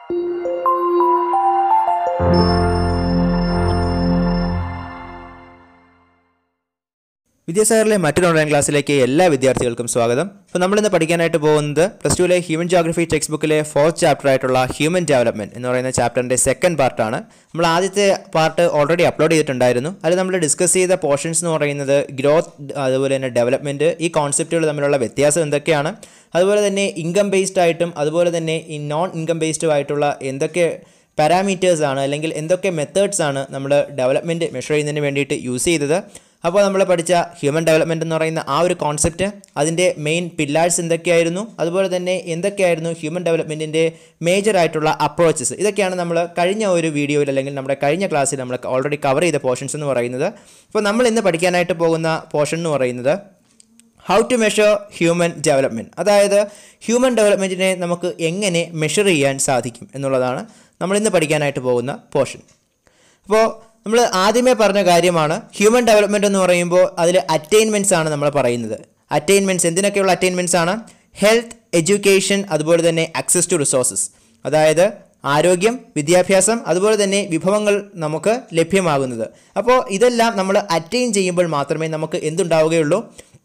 വിദ്യാസാഗറിലെ മറ്റൊരു ഓൺലൈൻ ക്ലാസ്സിലേക്ക് എല്ലാ വിദ്യാർത്ഥികൾക്കും സ്വാഗതം അപ്പോൾ നമ്മളിന്ന് പഠിക്കാനായിട്ട് പോകുന്നത് പ്ലസ് ടുവിലെ ഹ്യൂമൻ ജോഗ്രഫി ടെക്സ്റ്റ് ബുക്കിലെ ഫോർത്ത് ചാപ്റ്റർ ആയിട്ടുള്ള ഹ്യൂമൻ ഡെവലപ്മെൻറ്റ് എന്ന് പറയുന്ന ചാപ്റ്ററിൻ്റെ സെക്കൻഡ് പാർട്ടാണ് നമ്മൾ ആദ്യത്തെ പാർട്ട് ഓൾറെഡി അപ്ലോഡ് ചെയ്തിട്ടുണ്ടായിരുന്നു അതിൽ നമ്മൾ ഡിസ്കസ് ചെയ്ത പോർഷൻസ് എന്ന് പറയുന്നത് ഗ്രോത്ത് അതുപോലെ തന്നെ ഡെവലപ്മെൻറ്റ് ഈ കോൺസെപ്റ്റുകൾ തമ്മിലുള്ള വ്യത്യാസം എന്തൊക്കെയാണ് അതുപോലെ തന്നെ ഇൻകം ബേസ്ഡ് ആയിട്ടും അതുപോലെ തന്നെ ഈ നോൺ ഇൻകം ബേസ്ഡും ആയിട്ടുള്ള എന്തൊക്കെ പാരാമീറ്റേഴ്സ് ആണ് അല്ലെങ്കിൽ എന്തൊക്കെ മെത്തേഡ്സ് ആണ് നമ്മൾ ഡെവലപ്മെൻറ്റ് മെഷർ ചെയ്യുന്നതിന് വേണ്ടിയിട്ട് യൂസ് ചെയ്തത് അപ്പോൾ നമ്മൾ പഠിച്ച ഹ്യൂമൻ ഡെവലപ്മെൻറ്റ് എന്ന് പറയുന്ന ആ ഒരു കോൺസെപ്റ്റ് അതിൻ്റെ മെയിൻ പില്ലേഴ്സ് എന്തൊക്കെയായിരുന്നു അതുപോലെ തന്നെ എന്തൊക്കെയായിരുന്നു ഹ്യൂമൻ ഡെവലപ്മെൻറ്റിൻ്റെ മേജർ ആയിട്ടുള്ള അപ്രോച്ചസ് ഇതൊക്കെയാണ് നമ്മൾ കഴിഞ്ഞ ഒരു വീഡിയോയിൽ അല്ലെങ്കിൽ നമ്മുടെ കഴിഞ്ഞ ക്ലാസ്സിൽ നമ്മൾ ഓൾറെഡി കവർ ചെയ്ത പോർഷൻസ് എന്ന് പറയുന്നത് അപ്പോൾ നമ്മൾ ഇന്ന് പഠിക്കാനായിട്ട് പോകുന്ന പോർഷൻ എന്ന് പറയുന്നത് how to measure human development അതായത് ഹ്യൂമൻ ഡെവലപ്മെൻറ്റിനെ നമുക്ക് എങ്ങനെ മെഷർ ചെയ്യാൻ സാധിക്കും എന്നുള്ളതാണ് നമ്മൾ ഇന്ന് പഠിക്കാനായിട്ട് പോകുന്ന പോർഷൻ അപ്പോൾ നമ്മൾ ആദ്യമേ പറഞ്ഞ കാര്യമാണ് ഹ്യൂമൻ ഡെവലപ്മെൻറ്റ് എന്ന് പറയുമ്പോൾ അതിൽ അറ്റൈൻമെൻറ്റ്സ് ആണ് നമ്മൾ പറയുന്നത് അറ്റൈൻമെൻറ്റ്സ് എന്തിനൊക്കെയുള്ള അറ്റൈൻമെൻറ്റ്സ് ആണ് ഹെൽത്ത് എഡ്യൂക്കേഷൻ അതുപോലെ തന്നെ ആക്സസ് ടു റിസോഴ്സസ് അതായത് ആരോഗ്യം വിദ്യാഭ്യാസം അതുപോലെ തന്നെ വിഭവങ്ങൾ നമുക്ക് ലഭ്യമാകുന്നത് അപ്പോൾ ഇതെല്ലാം നമ്മൾ അറ്റൈൻ ചെയ്യുമ്പോൾ മാത്രമേ നമുക്ക് എന്തുണ്ടാവുകയുള്ളൂ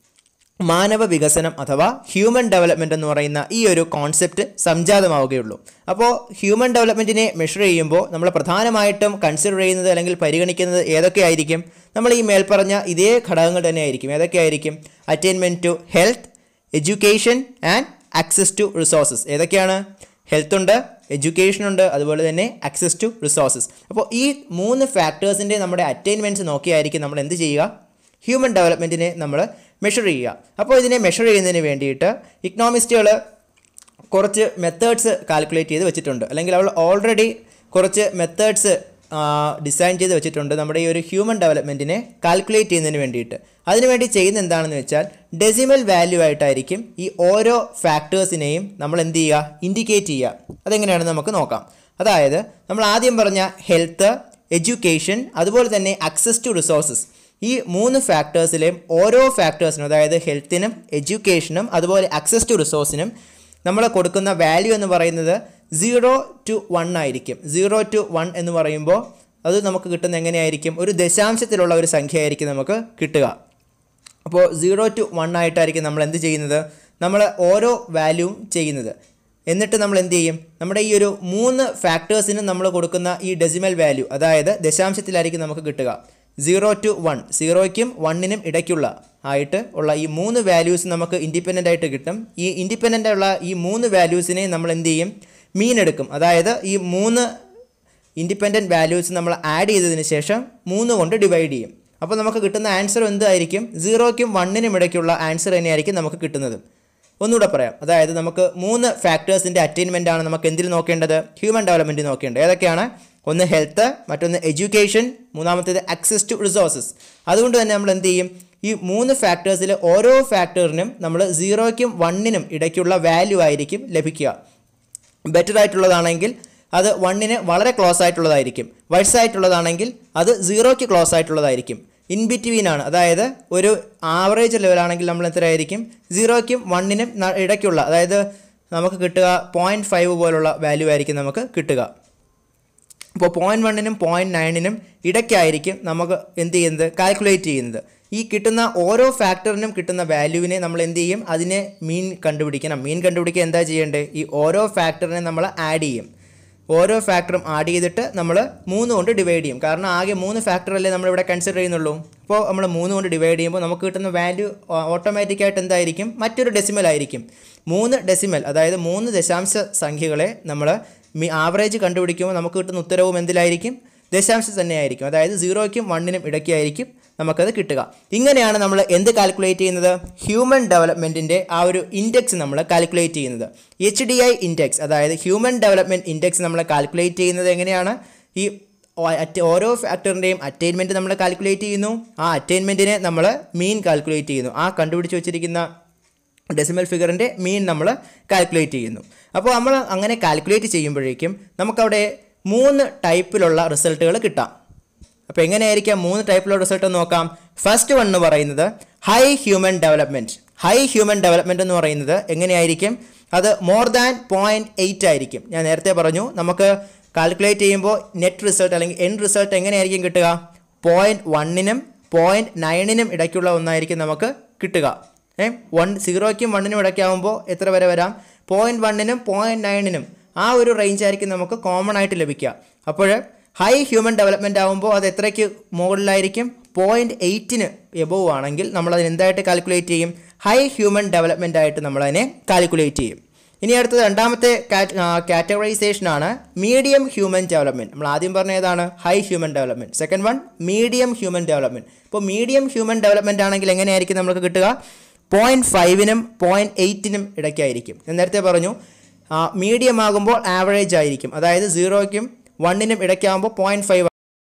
മാനവ വികസനം അഥവാ ഹ്യൂമൻ ഡെവലപ്മെൻറ്റ് എന്ന് പറയുന്ന ഈ ഒരു കോൺസെപ്റ്റ് സംജാതമാവുകയുള്ളൂ അപ്പോൾ ഹ്യൂമൻ ഡെവലപ്മെൻറ്റിനെ മെഷർ ചെയ്യുമ്പോൾ നമ്മൾ പ്രധാനമായിട്ടും കൺസിഡർ ചെയ്യുന്നത് അല്ലെങ്കിൽ പരിഗണിക്കുന്നത് ഏതൊക്കെയായിരിക്കും നമ്മൾ ഈ മേൽപ്പറഞ്ഞ ഇതേ ഘടകങ്ങൾ തന്നെ ആയിരിക്കും ഏതൊക്കെയായിരിക്കും attainment to health education and access to resources ഏതൊക്കെയാണ് ഹെൽത്ത് ഉണ്ട് എഡ്യൂക്കേഷൻ ഉണ്ട് അതുപോലെ തന്നെ ആക്സസ് ടു റിസോഴ്സസ് അപ്പോൾ ഈ മൂന്ന് ഫാക്ടേഴ്സിൻ്റെ നമ്മുടെ അറ്റൈൻമെൻറ്റ്സ് നോക്കിയായിരിക്കും നമ്മൾ എന്ത് ചെയ്യുക ഹ്യൂമൻ ഡെവലപ്മെൻറ്റിനെ നമ്മൾ മെഷർ ചെയ്യുക അപ്പോൾ ഇതിനെ മെഷർ ചെയ്യുന്നതിന് വേണ്ടിയിട്ട് ഇക്കണോമിസ്റ്റുകൾ കുറച്ച് മെത്തേഡ്സ് കാൽക്കുലേറ്റ് ചെയ്ത് വെച്ചിട്ടുണ്ട് അല്ലെങ്കിൽ അവൾ ഓൾറെഡി കുറച്ച് മെത്തേഡ്സ് ഡിസൈൻ ചെയ്ത് വെച്ചിട്ടുണ്ട് നമ്മുടെ ഈ ഒരു ഹ്യൂമൻ ഡെവലപ്മെൻറ്റിനെ കാൽക്കുലേറ്റ് ചെയ്യുന്നതിന് വേണ്ടിയിട്ട് അതിനുവേണ്ടി ചെയ്യുന്ന എന്താണെന്ന് വെച്ചാൽ ഡെസിമൽ വാല്യൂ ആയിട്ടായിരിക്കും ഈ ഓരോ ഫാക്ടേഴ്സിനെയും നമ്മൾ എന്ത് ചെയ്യുക ഇൻഡിക്കേറ്റ് ചെയ്യുക അതെങ്ങനെയാണെന്ന് നമുക്ക് നോക്കാം അതായത് നമ്മൾ ആദ്യം പറഞ്ഞ ഹെൽത്ത് എഡ്യൂക്കേഷൻ അതുപോലെ തന്നെ ആക്സസ് ടു റിസോഴ്സസ് ഈ മൂന്ന് ഫാക്ടേഴ്സിലെയും ഓരോ ഫാക്ടേഴ്സിനും അതായത് ഹെൽത്തിനും എഡ്യൂക്കേഷനും അതുപോലെ ആക്സസ് ടു റിസോഴ്സിനും നമ്മൾ കൊടുക്കുന്ന വാല്യൂ എന്ന് പറയുന്നത് സീറോ ടു വൺ ആയിരിക്കും സീറോ ടു വൺ എന്ന് പറയുമ്പോൾ അത് നമുക്ക് കിട്ടുന്ന എങ്ങനെയായിരിക്കും ഒരു ദശാംശത്തിലുള്ള ഒരു സംഖ്യ ആയിരിക്കും നമുക്ക് കിട്ടുക അപ്പോൾ സീറോ ടു വൺ ആയിട്ടായിരിക്കും നമ്മൾ എന്ത് ചെയ്യുന്നത് നമ്മൾ ഓരോ വാല്യൂവും ചെയ്യുന്നത് എന്നിട്ട് നമ്മൾ എന്ത് ചെയ്യും നമ്മുടെ ഈ ഒരു മൂന്ന് ഫാക്ടേഴ്സിനും നമ്മൾ കൊടുക്കുന്ന ഈ ഡെസിമൽ വാല്യൂ അതായത് ദശാംശത്തിലായിരിക്കും നമുക്ക് കിട്ടുക സീറോ ടു വൺ സീറോയ്ക്കും വണ്ണിനും ഇടയ്ക്കുള്ള ആയിട്ട് ഉള്ള ഈ മൂന്ന് വാല്യൂസ് നമുക്ക് ഇൻഡിപെൻഡൻ്റ് ആയിട്ട് കിട്ടും ഈ ഇൻഡിപെൻഡൻ്റ് ഉള്ള ഈ മൂന്ന് വാല്യൂസിനെ നമ്മൾ എന്ത് ചെയ്യും മീൻ എടുക്കും അതായത് ഈ മൂന്ന് ഇൻഡിപെൻഡൻറ്റ് വാല്യൂസ് നമ്മൾ ആഡ് ചെയ്തതിന് ശേഷം മൂന്ന് കൊണ്ട് ഡിവൈഡ് ചെയ്യും അപ്പോൾ നമുക്ക് കിട്ടുന്ന ആൻസർ എന്തായിരിക്കും സീറോയ്ക്കും വണ്ണിനും ഇടയ്ക്കുള്ള ആൻസർ തന്നെയായിരിക്കും നമുക്ക് കിട്ടുന്നത് ഒന്നുകൂടെ പറയാം അതായത് നമുക്ക് മൂന്ന് ഫാക്ടേഴ്സിൻ്റെ അറ്റൈൻമെൻ്റ് ആണ് നമുക്ക് എന്തിൽ നോക്കേണ്ടത് ഹ്യൂമൻ ഡെവലപ്മെൻറ്റ് നോക്കേണ്ടത് ഏതൊക്കെയാണ് ഒന്ന് ഹെൽത്ത് മറ്റൊന്ന് എഡ്യൂക്കേഷൻ മൂന്നാമത്തേത് ആക്സസ് ടു റിസോഴ്സസ് അതുകൊണ്ട് തന്നെ നമ്മൾ എന്ത് ചെയ്യും ഈ മൂന്ന് ഫാക്ടേഴ്സിൽ ഓരോ ഫാക്ടറിനും നമ്മൾ സീറോയ്ക്കും വണ്ണിനും ഇടയ്ക്കുള്ള വാല്യൂ ആയിരിക്കും ലഭിക്കുക ബെറ്റർ ആയിട്ടുള്ളതാണെങ്കിൽ അത് വണ്ണിന് വളരെ ക്ലോസ് ആയിട്ടുള്ളതായിരിക്കും വൈസ് ആയിട്ടുള്ളതാണെങ്കിൽ അത് സീറോയ്ക്ക് ക്ലോസ് ആയിട്ടുള്ളതായിരിക്കും ഇൻ ബിറ്റ്വീൻ ആണ് അതായത് ഒരു ആവറേജ് ലെവലാണെങ്കിൽ നമ്മൾ എത്രയായിരിക്കും സീറോയ്ക്കും വണ്ണിനും ന- ഇടയ്ക്കുള്ള അതായത് നമുക്ക് കിട്ടുക പോയിൻറ്റ് ഫൈവ് പോലുള്ള വാല്യൂ ആയിരിക്കും നമുക്ക് കിട്ടുക ഇപ്പോൾ പോയിൻറ്റ് വണ്ണിനും പോയിൻറ്റ് നയനിനും ഇടയ്ക്കായിരിക്കും നമുക്ക് എന്ത് ചെയ്യുന്നത് കാൽക്കുലേറ്റ് ചെയ്യുന്നത് ഈ കിട്ടുന്ന ഓരോ ഫാക്ടറിനും കിട്ടുന്ന വാല്യൂവിനെ നമ്മൾ എന്ത് ചെയ്യും അതിനെ മീൻ കണ്ടുപിടിക്കണം മീൻ കണ്ടുപിടിക്കാൻ എന്താ ചെയ്യേണ്ടത് ഈ ഓരോ ഫാക്ടറിനെ നമ്മൾ ആഡ് ചെയ്യും ഓരോ ഫാക്ടറും ആഡ് ചെയ്തിട്ട് നമ്മൾ മൂന്ന് കൊണ്ട് ഡിവൈഡ് ചെയ്യും കാരണം ആകെ മൂന്ന് ഫാക്ടർ അല്ലേ നമ്മളിവിടെ കൺസിഡർ ചെയ്യുന്നുള്ളൂ അപ്പോൾ നമ്മൾ മൂന്ന് കൊണ്ട് ഡിവൈഡ് ചെയ്യുമ്പോൾ നമുക്ക് കിട്ടുന്ന വാല്യൂ ഓട്ടോമാറ്റിക്കായിട്ട് എന്തായിരിക്കും മറ്റൊരു ഡെസിമൽ ആയിരിക്കും മൂന്ന് ഡെസിമൽ അതായത് മൂന്ന് ദശാംശ സംഖ്യകളെ നമ്മൾ മി ആവറേജ് കണ്ടുപിടിക്കുമ്പോൾ നമുക്ക് കിട്ടുന്ന ഉത്തരവും എന്തിലായിരിക്കും ദശാംശം തന്നെയായിരിക്കും അതായത് സീറോയ്ക്കും വണ്ണിനും ഇടയ്ക്കായിരിക്കും നമുക്കത് കിട്ടുക ഇങ്ങനെയാണ് നമ്മൾ എന്ത് കാൽക്കുലേറ്റ് ചെയ്യുന്നത് ഹ്യൂമൻ ഡെവലപ്മെൻറ്റിൻ്റെ ആ ഒരു ഇൻഡെക്സ് നമ്മൾ കാൽക്കുലേറ്റ് ചെയ്യുന്നത് എച്ച് ഡി ഐ ഇൻഡെക്സ് അതായത് ഹ്യൂമൻ ഡെവലപ്മെൻറ്റ് ഇൻഡെക്സ് നമ്മൾ കാൽക്കുലേറ്റ് ചെയ്യുന്നത് എങ്ങനെയാണ് ഈ ഓ- അറ്റ- ഓരോ ഫാക്ടറിൻ്റെയും അറ്റൈൻമെൻറ്റ് നമ്മൾ കാൽക്കുലേറ്റ് ചെയ്യുന്നു ആ അറ്റൈൻമെൻറ്റിനെ നമ്മൾ മീൻ കാൽക്കുലേറ്റ് ചെയ്യുന്നു ആ കണ്ടുപിടിച്ച് വെച്ചിരിക്കുന്ന ഡെസിമൽ ഫിഗറിൻ്റെ മീൻ നമ്മൾ കാൽക്കുലേറ്റ് ചെയ്യുന്നു അപ്പോൾ നമ്മൾ അങ്ങനെ കാൽക്കുലേറ്റ് ചെയ്യുമ്പോഴേക്കും നമുക്കവിടെ മൂന്ന് ടൈപ്പിലുള്ള റിസൾട്ടുകൾ കിട്ടാം അപ്പോൾ എങ്ങനെയായിരിക്കാം മൂന്ന് ടൈപ്പിലുള്ള റിസൾട്ട് നോക്കാം ഫസ്റ്റ് വൺ എന്ന് പറയുന്നത് high human development high human development എന്ന് പറയുന്നത് എങ്ങനെയായിരിക്കും അത് മോർ ദാൻ പോയിൻറ്റ് എയ്റ്റ് ആയിരിക്കും ഞാൻ നേരത്തെ പറഞ്ഞു നമുക്ക് കാൽക്കുലേറ്റ് ചെയ്യുമ്പോൾ നെറ്റ് റിസൾട്ട് അല്ലെങ്കിൽ എൻ റിസൾട്ട് എങ്ങനെയായിരിക്കും കിട്ടുക പോയിൻറ്റ് വണ്ണിനും പോയിൻറ്റ് നയനിനും ഇടയ്ക്കുള്ള ഒന്നായിരിക്കും നമുക്ക് കിട്ടുക ഏ വൺ സീറോയ്ക്കും വണ്ണിനും ഇടയ്ക്കാവുമ്പോൾ എത്ര വരെ വരാം പോയിൻറ്റ് വണ്ണിനും പോയിൻറ്റ് നയനിനും ആ ഒരു റേഞ്ച് ആയിരിക്കും നമുക്ക് കോമൺ ആയിട്ട് ലഭിക്കുക അപ്പോൾ ഹൈ ഹ്യൂമൻ ഡെവലപ്മെൻ്റ് ആകുമ്പോൾ അത് എത്രയ്ക്ക് മുകളിലായിരിക്കും പോയിൻറ്റ് എയ്റ്റിന് എബോവ് ആണെങ്കിൽ നമ്മൾ അതിന് എന്തായിട്ട് കാൽക്കുലേറ്റ് ചെയ്യും ഹൈ ഹ്യൂമൻ ഡെവലപ്മെൻ്റ് ആയിട്ട് നമ്മളതിനെ കാൽക്കുലേറ്റ് ചെയ്യും ഇനി അടുത്തത് രണ്ടാമത്തെ കാറ്റഗറൈസേഷൻ ആണ് മീഡിയം ഹ്യൂമൻ ഡെവലപ്മെൻറ്റ് നമ്മൾ ആദ്യം പറഞ്ഞ ഏതാണ് high human development second one medium human development ഇപ്പോൾ മീഡിയം ഹ്യൂമൻ ഡെവലപ്മെൻറ്റ് ആണെങ്കിൽ എങ്ങനെയായിരിക്കും നമുക്ക് കിട്ടുക പോയിൻറ്റ് ഫൈവിനും പോയിൻറ്റ് എയ്റ്റിനും ഇടയ്ക്കായിരിക്കും ഞാൻ നേരത്തെ പറഞ്ഞു മീഡിയം ആകുമ്പോൾ ആവറേജ് ആയിരിക്കും അതായത് സീറോയ്ക്കും വണ്ണിനും ഇടയ്ക്കാകുമ്പോൾ പോയിൻറ്റ് ഫൈവ്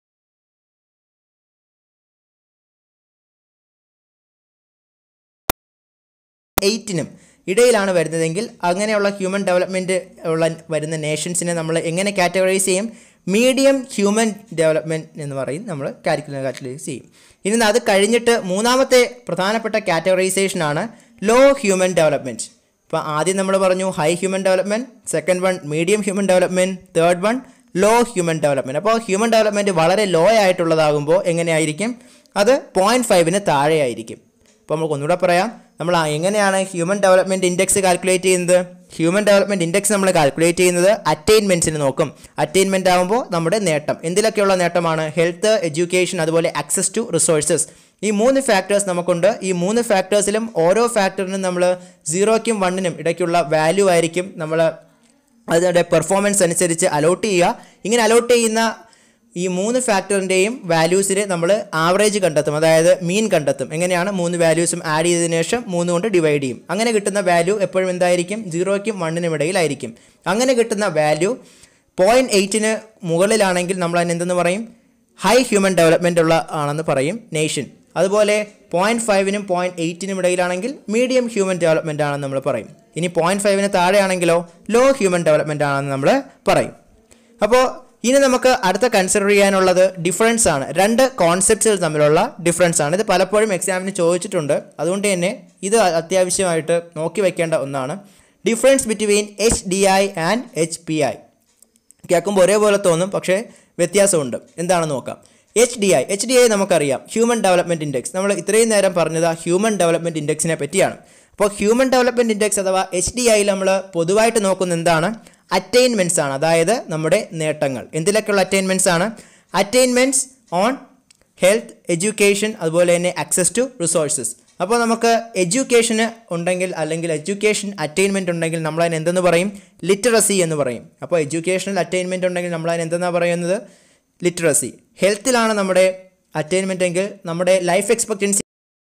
എയ്റ്റിനും ഇടയിലാണ് വരുന്നതെങ്കിൽ അങ്ങനെയുള്ള ഹ്യൂമൻ ഡെവലപ്മെൻറ്റ് ഉള്ള വരുന്ന നേഷൻസിനെ നമ്മൾ എങ്ങനെ കാറ്റഗറൈസ് ചെയ്യും മീഡിയം ഹ്യൂമൻ ഡെവലപ്മെൻറ്റ് എന്ന് പറയും നമ്മൾ കാൽക്കുലേ കാൽക്കുലേറ്റ് ചെയ്യും ഇനി അത് കഴിഞ്ഞിട്ട് മൂന്നാമത്തെ പ്രധാനപ്പെട്ട കാറ്റഗറൈസേഷൻ ആണ് ലോ ഹ്യൂമൻ ഡെവലപ്മെൻറ്റ് ഇപ്പോൾ ആദ്യം നമ്മൾ പറഞ്ഞു high human development second one medium human development third one low human development അപ്പോൾ ഹ്യൂമൻ ഡെവലപ്മെൻറ്റ് വളരെ ലോ ആയിട്ടുള്ളതാകുമ്പോൾ എങ്ങനെയായിരിക്കും അത് പോയിൻറ്റ് ഫൈവിന് താഴെയായിരിക്കും അപ്പോൾ നമുക്ക് ഒന്നുകൂടെ പറയാം നമ്മൾ ആ എങ്ങനെയാണ് ഹ്യൂമൻ ഡെവലപ്മെൻറ്റ് ഇൻഡെക്സ് കാൽക്കുലേറ്റ് ചെയ്യുന്നത് ഹ്യൂമൻ ഡെവലപ്മെൻറ്റ് ഇൻഡെക്സ് നമ്മൾ കാൽക്കുലേറ്റ് ചെയ്യുന്നത് അറ്റൈൻമെൻറ്റ്സിന് നോക്കും അറ്റൈൻമെൻറ്റ് ആകുമ്പോൾ നമ്മുടെ നേട്ടം എന്തിലൊക്കെയുള്ള നേട്ടമാണ് ഹെൽത്ത് എഡ്യൂക്കേഷൻ അതുപോലെ ആക്സസ് ടു റിസോഴ്സസ് ഈ മൂന്ന് ഫാക്ടേഴ്സ് നമുക്കുണ്ട് ഈ മൂന്ന് ഫാക്ടേഴ്സിലും ഓരോ ഫാക്ടറിനും നമ്മൾ സീറോയ്ക്കും വണ്ണിനും ഇടയ്ക്കുള്ള വാല്യൂ ആയിരിക്കും നമ്മൾ അതിൻ്റെ പെർഫോമൻസ് അനുസരിച്ച് അലോട്ട് ചെയ്യുക ഇങ്ങനെ അലോട്ട് ചെയ്യുന്ന ഈ മൂന്ന് ഫാക്ടറിൻ്റെയും വാല്യൂസിന് നമ്മൾ ആവറേജ് കണ്ടെത്തും അതായത് മീൻ കണ്ടെത്തും എങ്ങനെയാണ് മൂന്ന് വാല്യൂസും ആഡ് ചെയ്തതിനു ശേഷം മൂന്ന് കൊണ്ട് ഡിവൈഡ് ചെയ്യും അങ്ങനെ കിട്ടുന്ന വാല്യൂ എപ്പോഴും എന്തായിരിക്കും സീറോയ്ക്കും വണ്ണിനും ഇടയിലായിരിക്കും അങ്ങനെ കിട്ടുന്ന വാല്യൂ പോയിൻറ്റ് എയ്റ്റിന് മുകളിലാണെങ്കിൽ നമ്മൾ അതിന് എന്തെന്ന് പറയും ഹൈ ഹ്യൂമൻ ഡെവലപ്മെൻ്റ് ഉള്ള ആണെന്ന് പറയും നേഷൻ അതുപോലെ പോയിൻറ്റ് ഫൈവിനും പോയിൻറ്റ് എയ്റ്റിനും ഇടയിലാണെങ്കിൽ മീഡിയം ഹ്യൂമൻ ഡെവലപ്മെൻ്റ് ആണെന്ന് നമ്മൾ പറയും ഇനി പോയിൻറ്റ് ഫൈവിന് താഴെയാണെങ്കിലോ ലോ ഹ്യൂമൻ ഡെവലപ്മെൻ്റ് ആണെന്ന് നമ്മൾ പറയും അപ്പോൾ ഇനി നമുക്ക് അടുത്ത കൺസിഡർ ചെയ്യാനുള്ളത് ഡിഫറൻസ് ആണ് രണ്ട് കോൺസെപ്റ്റ്സുകൾ തമ്മിലുള്ള ഡിഫറൻസ് ആണ് ഇത് പലപ്പോഴും എക്സാമിന് ചോദിച്ചിട്ടുണ്ട് അതുകൊണ്ട് തന്നെ ഇത് അത്യാവശ്യമായിട്ട് നോക്കി വെക്കേണ്ട ഒന്നാണ് difference between H D I and H P I കേൾക്കുമ്പോൾ ഒരേപോലെ തോന്നും പക്ഷേ വ്യത്യാസമുണ്ട് എന്താണെന്ന് നോക്കാം H D I H D I നമുക്കറിയാം ഹ്യൂമൻ ഡെവലപ്മെൻറ്റ് ഇൻഡെക്സ് നമ്മൾ ഇത്രയും നേരം പറഞ്ഞത് ഹ്യൂമൻ ഡെവലപ്മെൻറ്റ് ഇൻഡെക്സിനെ പറ്റിയാണ് അപ്പോൾ ഹ്യൂമൻ ഡെവലപ്മെൻറ്റ് ഇൻഡെക്സ് അഥവാ എച്ച് ഡി ഐയിൽ നമ്മൾ പൊതുവായിട്ട് നോക്കുന്ന എന്താണ് അറ്റൈൻമെൻറ്റ്സ് ആണ് അതായത് നമ്മുടെ നേട്ടങ്ങൾ എന്തിലൊക്കെയുള്ള അറ്റൈൻമെൻറ്റ്സ് ആണ് അറ്റൈൻമെൻറ്റ്സ് ഓൺ ഹെൽത്ത് എഡ്യൂക്കേഷൻ അതുപോലെ തന്നെ ആക്സസ് ടു റിസോഴ്സസ് അപ്പോൾ നമുക്ക് എഡ്യൂക്കേഷന് ഉണ്ടെങ്കിൽ അല്ലെങ്കിൽ എഡ്യൂക്കേഷൻ അറ്റൈൻമെൻറ്റ് ഉണ്ടെങ്കിൽ നമ്മൾ അതിന് എന്തെന്ന് പറയും ലിറ്ററസി എന്ന് പറയും അപ്പോൾ എഡ്യൂക്കേഷണൽ അറ്റൈൻമെൻറ്റ് ഉണ്ടെങ്കിൽ നമ്മൾ അതിന് എന്തെന്നാണ് പറയുന്നത് ലിറ്ററസി ഹെൽത്തിലാണ് നമ്മുടെ അറ്റൈൻമെൻറ്റ് എങ്കിൽ നമ്മുടെ ലൈഫ് എക്സ്പെക്റ്റൻസി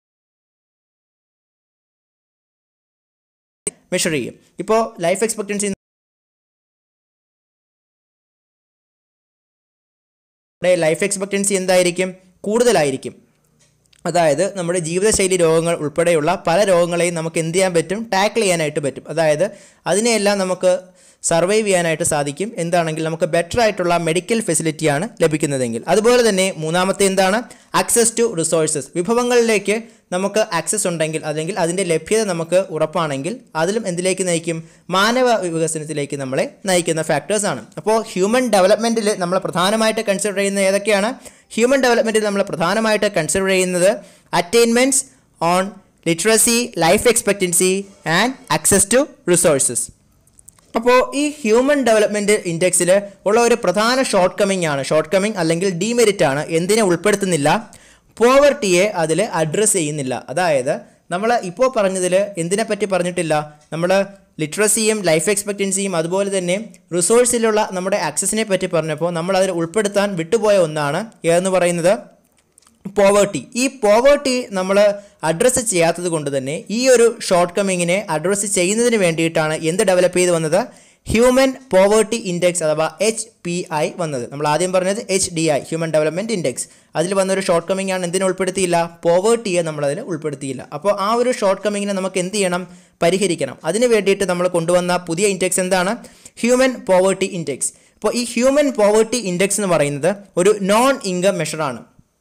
മെഷർ ചെയ്യും ഇപ്പോൾ ലൈഫ് എക്സ്പെക്റ്റൻസി ലൈഫ് എക്സ്പെക്റ്റൻസി എന്തായിരിക്കും കൂടുതലായിരിക്കും അതായത് നമ്മുടെ ജീവിതശൈലി രോഗങ്ങൾ ഉൾപ്പെടെയുള്ള പല രോഗങ്ങളെയും നമുക്ക് എന്ത് ചെയ്യാൻ പറ്റും ടാക്കിൾ ചെയ്യാനായിട്ട് പറ്റും അതായത് അതിനെയെല്ലാം നമുക്ക് സർവൈവ് ചെയ്യാനായിട്ട് സാധിക്കും എന്താണെങ്കിൽ നമുക്ക് ബെറ്റർ ആയിട്ടുള്ള മെഡിക്കൽ ഫെസിലിറ്റിയാണ് ലഭിക്കുന്നതെങ്കിൽ അതുപോലെ തന്നെ മൂന്നാമത്തെ എന്താണ് ആക്സസ് ടു റിസോഴ്സസ് വിഭവങ്ങളിലേക്ക് നമുക്ക് ആക്സസ് ഉണ്ടെങ്കിൽ അല്ലെങ്കിൽ അതിൻ്റെ ലഭ്യത നമുക്ക് ഉറപ്പാണെങ്കിൽ അതിലും എന്തിലേക്ക് നയിക്കും മാനവ വികസനത്തിലേക്ക് നമ്മളെ നയിക്കുന്ന ഫാക്ടേഴ്സ് ആണ് അപ്പോൾ ഹ്യൂമൻ ഡെവലപ്മെൻറ്റിൽ നമ്മൾ പ്രധാനമായിട്ട് കൺസിഡർ ചെയ്യുന്ന ഏതൊക്കെയാണ് ഹ്യൂമൻ ഡെവലപ്മെൻറ്റിൽ നമ്മൾ പ്രധാനമായിട്ട് കൺസിഡർ ചെയ്യുന്നത് attainments on literacy life expectancy and access to resources അപ്പോൾ ഈ ഹ്യൂമൻ ഡെവലപ്മെൻറ്റ് ഇൻഡെക്സിൽ ഉള്ള ഒരു പ്രധാന ഷോർട്ട് കമ്മിങ് ആണ് ഷോർട്ട് കമ്മിങ് അല്ലെങ്കിൽ ഡീമെരിറ്റ് ആണ് എന്തിനെ ഉൾപ്പെടുത്തുന്നില്ല പോവർട്ടിയെ അതിൽ അഡ്രസ്സ് ചെയ്യുന്നില്ല അതായത് നമ്മൾ ഇപ്പോൾ പറഞ്ഞതിൽ എന്തിനെ പറ്റി പറഞ്ഞിട്ടില്ല നമ്മൾ ലിറ്ററസിയും ലൈഫ് എക്സ്പെക്റ്റൻസിയും അതുപോലെ തന്നെ റിസോഴ്സിലുള്ള നമ്മുടെ ആക്സസിനെ പറ്റി പറഞ്ഞപ്പോൾ നമ്മൾ അതിൽ ഉൾപ്പെടുത്താൻ വിട്ടുപോയ ഒന്നാണ് ഏതെന്ന് പറയുന്നത് പോവേർട്ടി ഈ പോവേർട്ടി നമ്മൾ അഡ്രസ്സ് ചെയ്യാത്തത് കൊണ്ട് തന്നെ ഈ ഒരു ഷോർട്ട് കമ്മിങ്ങിനെ അഡ്രസ്സ് ചെയ്യുന്നതിന് വേണ്ടിയിട്ടാണ് എന്ത് ഡെവലപ്പ് ചെയ്ത് വന്നത് ഹ്യൂമൻ പോവേർട്ടി ഇൻഡെക്സ് അഥവാ എച്ച് പി ഐ വന്നത് നമ്മൾ ആദ്യം പറഞ്ഞത് H D I human development index അതിൽ വന്നൊരു ഷോർട്ട് കമ്മിങ് ആണ് എന്തിനെ ഉൾപ്പെടുത്തിയില്ല പോവേർട്ടിയെ നമ്മളതിൽ ഉൾപ്പെടുത്തിയില്ല അപ്പോൾ ആ ഒരു ഷോർട്ട് കമ്മിങ്ങിനെ നമുക്ക് എന്ത് ചെയ്യണം പരിഹരിക്കണം അതിന് വേണ്ടിയിട്ട് നമ്മൾ കൊണ്ടുവന്ന പുതിയ ഇൻഡെക്സ് എന്താണ് ഹ്യൂമൻ പോവേർട്ടി ഇൻഡെക്സ് അപ്പോൾ ഈ ഹ്യൂമൻ പോവേർട്ടി ഇൻഡെക്സ് എന്ന് പറയുന്നത് ഒരു നോൺ ഇൻകം മെഷറാണ്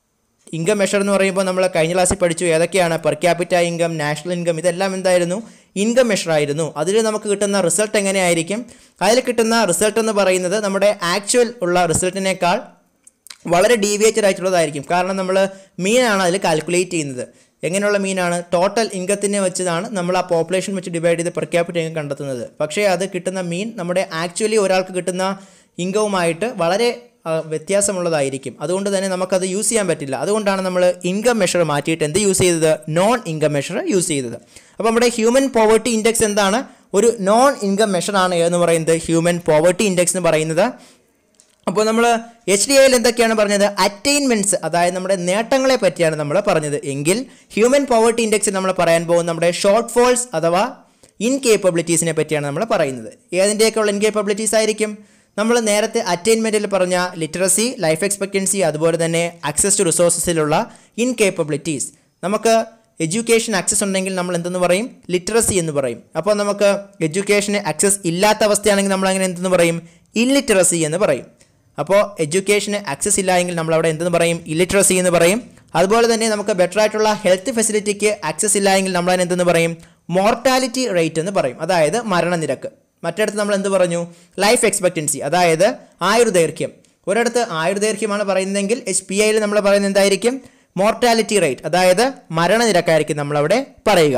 ഇൻകം മെഷർ എന്ന് പറയുമ്പോൾ നമ്മൾ കഴിഞ്ഞ ക്ലാസ്സിൽ പഠിച്ചു ഏതൊക്കെയാണ് per capita income national income ഇതെല്ലാം എന്തായിരുന്നു ഇൻകം മെഷർ ആയിരുന്നു അതിൽ നമുക്ക് കിട്ടുന്ന റിസൾട്ട് എങ്ങനെയായിരിക്കും അതിൽ കിട്ടുന്ന റിസൾട്ട് എന്ന് പറയുന്നത് നമ്മുടെ ആക്ച്വൽ ഉള്ള റിസൾട്ടിനേക്കാൾ വളരെ ഡീവിയേറ്റഡ് ആയിട്ടുള്ളതായിരിക്കും കാരണം നമ്മൾ മീനാണ് അതിൽ കാൽക്കുലേറ്റ് ചെയ്യുന്നത് എങ്ങനെയുള്ള മീനാണ് ടോട്ടൽ ഇൻകത്തിനെ വെച്ചതാണ് നമ്മൾ ആ പോപ്പുലേഷൻ വെച്ച് ഡിവൈഡ് ചെയ്ത് പെർ ക്യാപിറ്റ ഇൻകം കണ്ടെത്തുന്നത് പക്ഷേ അത് കിട്ടുന്ന മീൻ നമ്മുടെ ആക്ച്വലി ഒരാൾക്ക് കിട്ടുന്ന ഇൻകവുമായിട്ട് വളരെ ആ, വ്യത്യാസമുള്ളതായിരിക്കും അതുകൊണ്ട് തന്നെ നമുക്കത് യൂസ് ചെയ്യാൻ പറ്റില്ല അതുകൊണ്ടാണ് നമ്മൾ ഇൻകം മെഷർ മാറ്റിയിട്ട് എന്ത് യൂസ് ചെയ്തത് നോൺ ഇൻകം മെഷർ യൂസ് ചെയ്തത് അപ്പോൾ നമ്മുടെ ഹ്യൂമൻ പോവർട്ടി ഇൻഡെക്സ് എന്താണ് ഒരു നോൺ ഇൻകം മെഷറാണ് എന്ന് പറയുന്നത് ഹ്യൂമൻ പോവർട്ടി ഇൻഡെക്സ് എന്ന് പറയുന്നത് അപ്പോൾ നമ്മൾ എച്ച് ഡി ഐയിൽ എന്തൊക്കെയാണ് പറഞ്ഞത് അറ്റൈൻമെൻറ്റ്സ് അതായത് നമ്മുടെ നേട്ടങ്ങളെ പറ്റിയാണ് നമ്മൾ പറഞ്ഞത് എങ്കിൽ ഹ്യൂമൻ പോവർട്ടി ഇൻഡെക്സിൽ നമ്മൾ പറയാൻ പോകുന്ന നമ്മുടെ ഷോർട്ട് ഫോൾസ് അഥവാ ഇൻകേപ്പബിലിറ്റീസിനെ പറ്റിയാണ് നമ്മൾ പറയുന്നത് ഏതിൻ്റെയൊക്കെയുള്ള ഇൻകേപ്പബിലിറ്റീസ് ആയിരിക്കും നമ്മൾ നേരത്തെ അറ്റൈൻമെൻറ്റിൽ പറഞ്ഞ ലിറ്ററസി ലൈഫ് എക്സ്പെക്റ്റൻസി അതുപോലെ തന്നെ അക്സസ് ടു റിസോഴ്സസിലുള്ള ഇൻകേപ്പബിലിറ്റീസ് നമുക്ക് എഡ്യൂക്കേഷൻ ആക്സസ് ഉണ്ടെങ്കിൽ നമ്മൾ എന്തെന്ന് പറയും ലിറ്ററസി എന്ന് പറയും അപ്പോൾ നമുക്ക് എഡ്യൂക്കേഷന് ആക്സസ് ഇല്ലാത്ത അവസ്ഥയാണെങ്കിൽ നമ്മൾ അങ്ങനെ എന്തെന്ന് പറയും ഇല്ലിറ്ററസി എന്ന് പറയും അപ്പോൾ എഡ്യൂക്കേഷന് ആക്സസ് ഇല്ല എങ്കിൽ നമ്മൾ അവിടെ എന്തെന്ന് പറയും ഇല്ലിറ്ററസി എന്ന് പറയും അതുപോലെ തന്നെ നമുക്ക് ബെറ്റർ ആയിട്ടുള്ള ഹെൽത്ത് ഫെസിലിറ്റിക്ക് ആക്സസ് ഇല്ല എങ്കിൽ നമ്മൾ അതിന് എന്തെന്ന് പറയും മോർട്ടാലിറ്റി റേറ്റ് എന്ന് പറയും അതായത് മരണനിരക്ക് മറ്റിടത്ത് നമ്മൾ എന്ത് പറഞ്ഞു ലൈഫ് എക്സ്പെക്റ്റൻസി അതായത് ആയുർദൈർഘ്യം ഒരിടത്ത് ആയുർദൈർഘ്യമാണ് പറയുന്നതെങ്കിൽ എച്ച് പി ഐയിൽ നമ്മൾ പറയുന്നത് എന്തായിരിക്കും മോർട്ടാലിറ്റി റേറ്റ് അതായത് മരണനിരക്കായിരിക്കും നമ്മളവിടെ പറയുക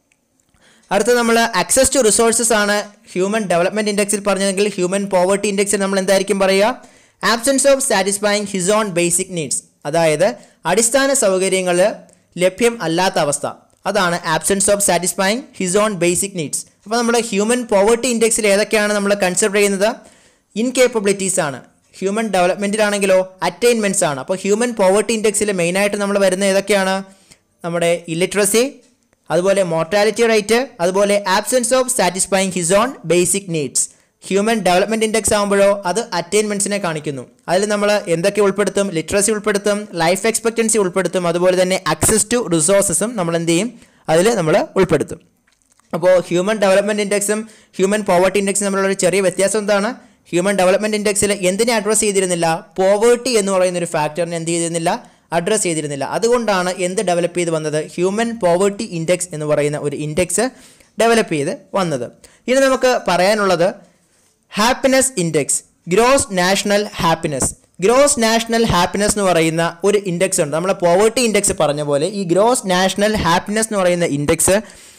അടുത്ത നമ്മൾ അക്സസ് ടു റിസോഴ്സസ് ആണ് ഹ്യൂമൻ ഡെവലപ്മെന്റ് ഇൻഡെക്സിൽ പറഞ്ഞതെങ്കിൽ ഹ്യൂമൻ പോവർട്ടി ഇൻഡെക്സിൽ നമ്മൾ എന്തായിരിക്കും പറയുക absence of satisfying his own basic needs അതായത് അടിസ്ഥാന സൗകര്യങ്ങൾ ലഭ്യം അല്ലാത്ത അവസ്ഥ അതാണ് absence of satisfying his own basic needs അപ്പോൾ നമ്മുടെ ഹ്യൂമൻ പോവർട്ടി ഇൻഡെക്സിൽ ഏതൊക്കെയാണ് നമ്മൾ കൺസിഡർ ചെയ്യുന്നത് ഇൻകേപ്പബിലിറ്റീസ് ആണ് ഹ്യൂമൻ ഡെവലപ്മെൻറ്റിലാണെങ്കിലോ അറ്റൈൻമെൻറ്റ്സ് ആണ് അപ്പോൾ ഹ്യൂമൻ പോവർട്ടി ഇൻഡെക്സിൽ മെയിനായിട്ട് നമ്മൾ വരുന്ന ഏതൊക്കെയാണ് നമ്മുടെ ഇല്ലിറ്ററസി അതുപോലെ മോർട്ടാലിറ്റി റേറ്റ് അതുപോലെ absence of satisfying his own basic needs human development index ആകുമ്പോഴോ അത് അറ്റൈൻമെൻറ്റ്സിനെ കാണിക്കുന്നു അതിൽ നമ്മൾ എന്തൊക്കെ ഉൾപ്പെടുത്തും ലിറ്ററസി ഉൾപ്പെടുത്തും ലൈഫ് എക്സ്പെക്റ്റൻസി ഉൾപ്പെടുത്തും അതുപോലെ തന്നെ അക്സസ് ടു റിസോഴ്സസും നമ്മൾ എന്ത് ചെയ്യും അതിൽ നമ്മൾ ഉൾപ്പെടുത്തും അപ്പോൾ ഹ്യൂമൻ ഡെവലപ്മെൻറ്റ് ഇൻഡെക്സും ഹ്യൂമൻ പോവർട്ടി ഇൻഡെക്സും തമ്മിലുള്ള ഒരു ചെറിയ വ്യത്യാസം എന്താണ് ഹ്യൂമൻ ഡെവലപ്മെൻറ്റ് ഇൻഡെക്സിൽ എന്തിനെ അഡ്രസ്സ് ചെയ്തിരുന്നില്ല പോവേർട്ടി എന്ന് പറയുന്ന ഒരു ഫാക്ടറിനെ എന്ത് ചെയ്തിരുന്നില്ല അഡ്രസ്സ് ചെയ്തിരുന്നില്ല അതുകൊണ്ടാണ് എന്ത് ഡെവലപ്പ് ചെയ്ത് വന്നത് ഹ്യൂമൻ പോവേർട്ടി ഇൻഡെക്സ് എന്ന് പറയുന്ന ഒരു ഇൻഡെക്സ് ഡെവലപ്പ് ചെയ്ത് വന്നത് ഇനി നമുക്ക് പറയാനുള്ളത് happiness index gross national happiness gross national happiness എന്ന് പറയുന്ന ഒരു ഇൻഡെക്സ് ഉണ്ട് നമ്മളെ പോവേർട്ടി ഇൻഡെക്സ് പറഞ്ഞ പോലെ ഈ ഗ്രോസ് നാഷണൽ ഹാപ്പിനെസ് എന്ന് പറയുന്ന ഇൻഡെക്സ്